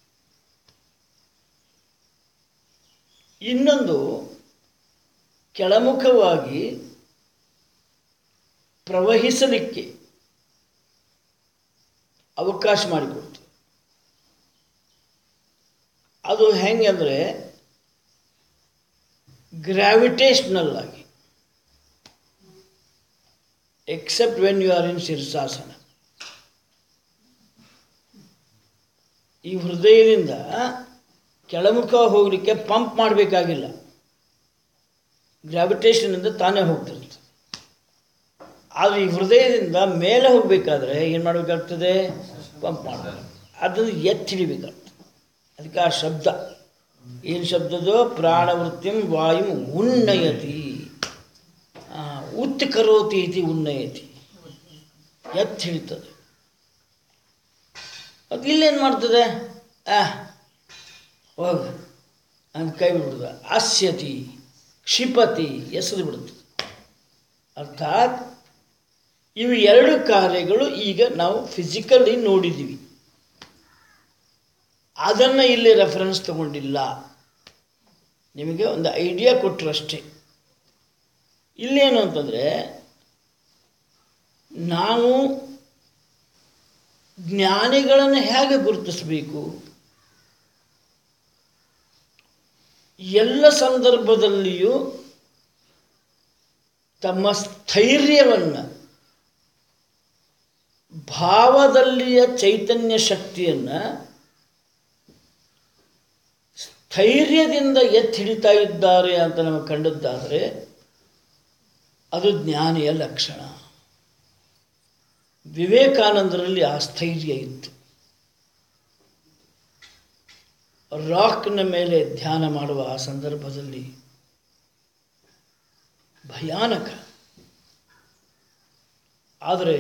ಇನ್ನೊಂದು ಕೆಳಮುಖವಾಗಿ ಪ್ರವಹಿಸಲಿಕ್ಕೆ ಅವಕಾಶ ಮಾಡಿಕೊಡ್ತು ಅದು ಹೆಂಗೆ ಅಂದರೆ ಗ್ರಾವಿಟೇಷ್ನಲ್ ಆಗಿ except when you are in shirshasana ಈ ಹೃದಯದಿಂದ ಕೆಳಮುಖ ಹೋಗಲಿಕ್ಕೆ ಪಂಪ್ ಮಾಡಬೇಕಾಗಿಲ್ಲ ಗ್ರಾವಿಟೇಷನಿಂದ ತಾನೇ ಹೋಗ್ತಿರುತ್ತೆ ಆದರೆ ಈ ಹೃದಯದಿಂದ ಮೇಲೆ ಹೋಗಬೇಕಾದ್ರೆ ಏನು ಮಾಡಬೇಕಾಗ್ತದೆ ಪಂಪ್ ಮಾಡಬೇಕು ಅದನ್ನು ಎತ್ತಿ ಹಿಡಿಬೇಕಾಗ್ತದೆ ಅದಕ್ಕೆ ಆ ಶಬ್ದ ಏನು ಶಬ್ದದೋ ಪ್ರಾಣವೃತ್ತಿಂ ವಾಯುಂ ಉನ್ನಯತಿ ಆ, ಉತ್ ಕರೋತಿ ಇತಿ ಉನ್ನಯತಿ ಎತ್ತಿ ಹಿಡಿತದೆ ಅದು ಇಲ್ಲೇನು ಮಾಡ್ತದೆ ಆ ಹೋಗ ಅಂತ ಕೈ ಬಿಡುದು ಅಸ್ಯತಿ ಕ್ಷಿಪತಿ ಎಸೆದು ಬಿಡುತ್ತದೆ ಅರ್ಥಾತ್ ಇವು ಎರಡು ಕಾರ್ಯಗಳು ಈಗ ನಾವು ಫಿಸಿಕಲಿ ನೋಡಿದ್ದೀವಿ ಅದನ್ನು ಇಲ್ಲಿ ರೆಫರೆನ್ಸ್ ತಗೊಂಡಿಲ್ಲ ನಿಮಗೆ ಒಂದು ಐಡಿಯಾ ಕೊಟ್ಟರು ಅಷ್ಟೇ ಇಲ್ಲೇನು ಅಂತಂದರೆ ನಾವು ಜ್ಞಾನಿಗಳನ್ನು ಹೇಗೆ ಗುರುತಿಸಬೇಕು ಎಲ್ಲ ಸಂದರ್ಭದಲ್ಲಿಯೂ ತಮ್ಮ ಸ್ಥೈರ್ಯವನ್ನು ಭಾವದಲ್ಲಿಯ ಚೈತನ್ಯ ಶಕ್ತಿಯನ್ನು ಸ್ಥೈರ್ಯದಿಂದ ಎತ್ತಿ ಹಿಡಿತಾ ಇದ್ದಾರೆ ಅಂತ ನಮಗೆ ಕಂಡದ್ದಾದರೆ ಅದು ಜ್ಞಾನಿಯ ಲಕ್ಷಣ ವಿವೇಕಾನಂದರಲ್ಲಿ ಆ ಸ್ಥೈರ್ಯ ಇತ್ತು ರಾಕ್ನ ಮೇಲೆ ಧ್ಯಾನ ಮಾಡುವ ಆ ಸಂದರ್ಭದಲ್ಲಿ ಭಯಾನಕ ಆದರೆ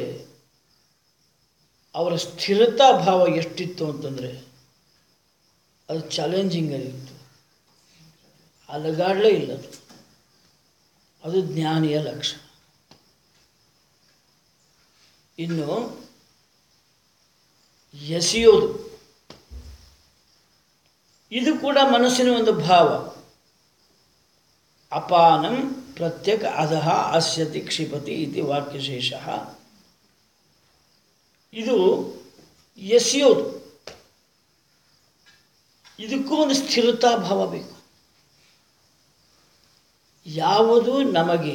ಅವರ ಸ್ಥಿರತಾ ಭಾವ ಎಷ್ಟಿತ್ತು ಅಂತಂದರೆ ಅದು ಚಾಲೆಂಜಿಂಗ್ ಆಗಿತ್ತು ಅಲಗಾಡಲೇ ಇಲ್ಲ ಅದು ಅದು ಜ್ಞಾನಿಯ ಲಕ್ಷಣ ಇನ್ನು ಎಸೆಯೋದು ಇದು ಕೂಡ ಮನಸ್ಸಿನ ಒಂದು ಭಾವ ಅಪಾನಂ ಪ್ರತ್ಯಕ್ ಅಧಃ ಅಸ್ಯತಿ ಕ್ಷಿಪತಿ ಇತಿ ವಾಕ್ಯಶೇಷ ಇದು ಎಸೆಯೋದು ಇದಕ್ಕೂ ಒಂದು ಸ್ಥಿರತಾ ಭಾವ ಬೇಕು ಯಾವುದು ನಮಗೆ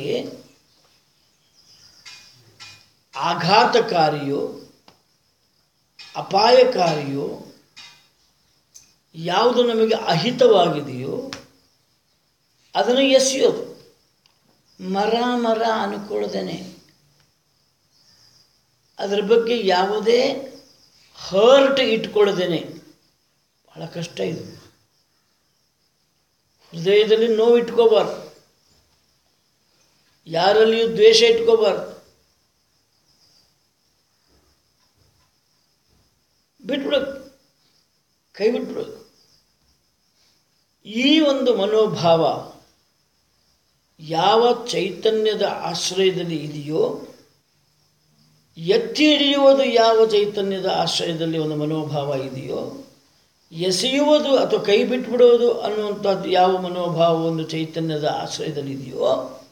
ಆಘಾತಕಾರಿಯೋ ಅಪಾಯಕಾರಿಯೋ ಯಾವುದು ನಮಗೆ ಅಹಿತವಾಗಿದೆಯೋ ಅದನ್ನು ಎಸೆಯೋದು ಮರ ಮರ ಅನ್ಕೊಳ್ದೇನೆ ಅದರ ಬಗ್ಗೆ ಯಾವುದೇ ಹರ್ಟ್ ಇಟ್ಕೊಳ್ಳದೇನೆ ಭಾಳ ಕಷ್ಟ ಇದು ಹೃದಯದಲ್ಲಿ ನೋವು ಇಟ್ಕೋಬಾರ್ದು ಯಾರಲ್ಲಿಯೂ ದ್ವೇಷ ಇಟ್ಕೋಬಾರ್ದು ಬಿಟ್ಬಿಡೋದು ಕೈ ಬಿಟ್ಬಿಡೋದು ಈ ಒಂದು ಮನೋಭಾವ ಯಾವ ಚೈತನ್ಯದ ಆಶ್ರಯದಲ್ಲಿ ಇದೆಯೋ ಎತ್ತಿ ಹಿಡಿಯುವುದು ಯಾವ ಚೈತನ್ಯದ ಆಶ್ರಯದಲ್ಲಿ ಒಂದು ಮನೋಭಾವ ಇದೆಯೋ ಎಸೆಯುವುದು ಅಥವಾ ಕೈ ಬಿಟ್ಬಿಡೋದು ಅನ್ನುವಂಥದ್ದು ಯಾವ ಮನೋಭಾವ ಒಂದು ಚೈತನ್ಯದ ಆಶ್ರಯದಲ್ಲಿ ಇದೆಯೋ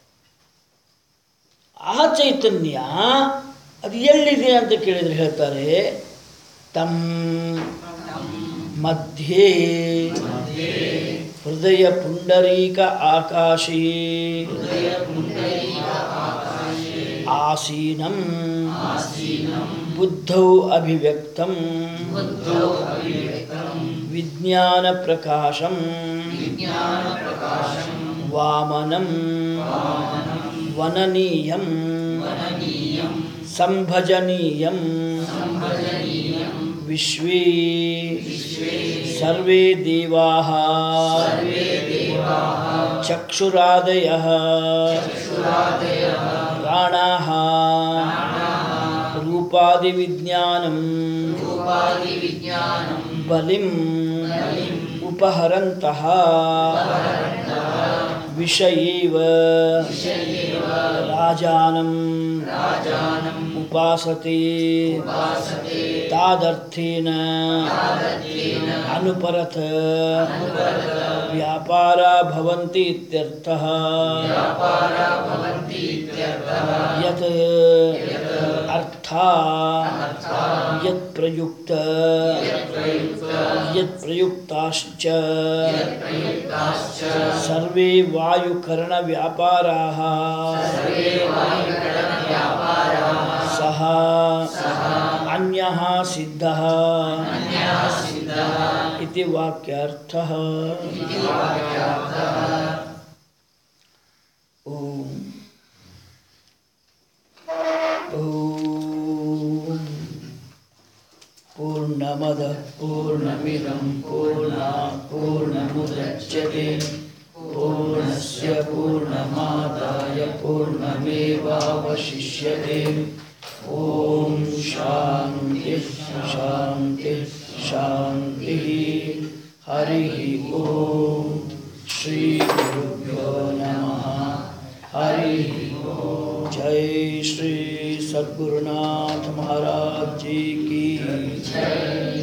ಆ ಚೈತನ್ಯ ಅದು ಎಲ್ಲಿದೆ ಅಂತ ಕೇಳಿದರೆ ಹೇಳ್ತಾರೆ ತಮ್ मध्ये हृदय पुंडरीक आकाशे आसीनं बुद्धौ अभिव्यक्तं विज्ञानप्रकाशं वामनं वननीयं सम्भजनीयं विश्वे सर्वे देवाः चक्षुरादयः प्राणाः रूपादिविज्ञानं बलिम् उपहरन्तः विषयेव राजानं उपासते तादर्थेन अनुपरत व्यापारा भवन्ति इत्यर्थः यत् अर्था यत् प्रयुक्त यत् प्रयुक्ताश्च सर्वे वायुकरणव्यापाराः सः अन्यः सिद्धः इति वाक्यार्थः ॐ ॐ पूर्णमदः पूर्णमिदं पूर्णात् पूर्णमुदच्यते पूर्णस्य पूर्णमादाय पूर्णमेवावशिष्यते ॐ शान्तिः शान्तिः शान्तिः हरिः ॐ श्रीगुरुभ्यो नमः हरिः ॐ जय श्री सद्गुरुनाथ महाराज जी की जय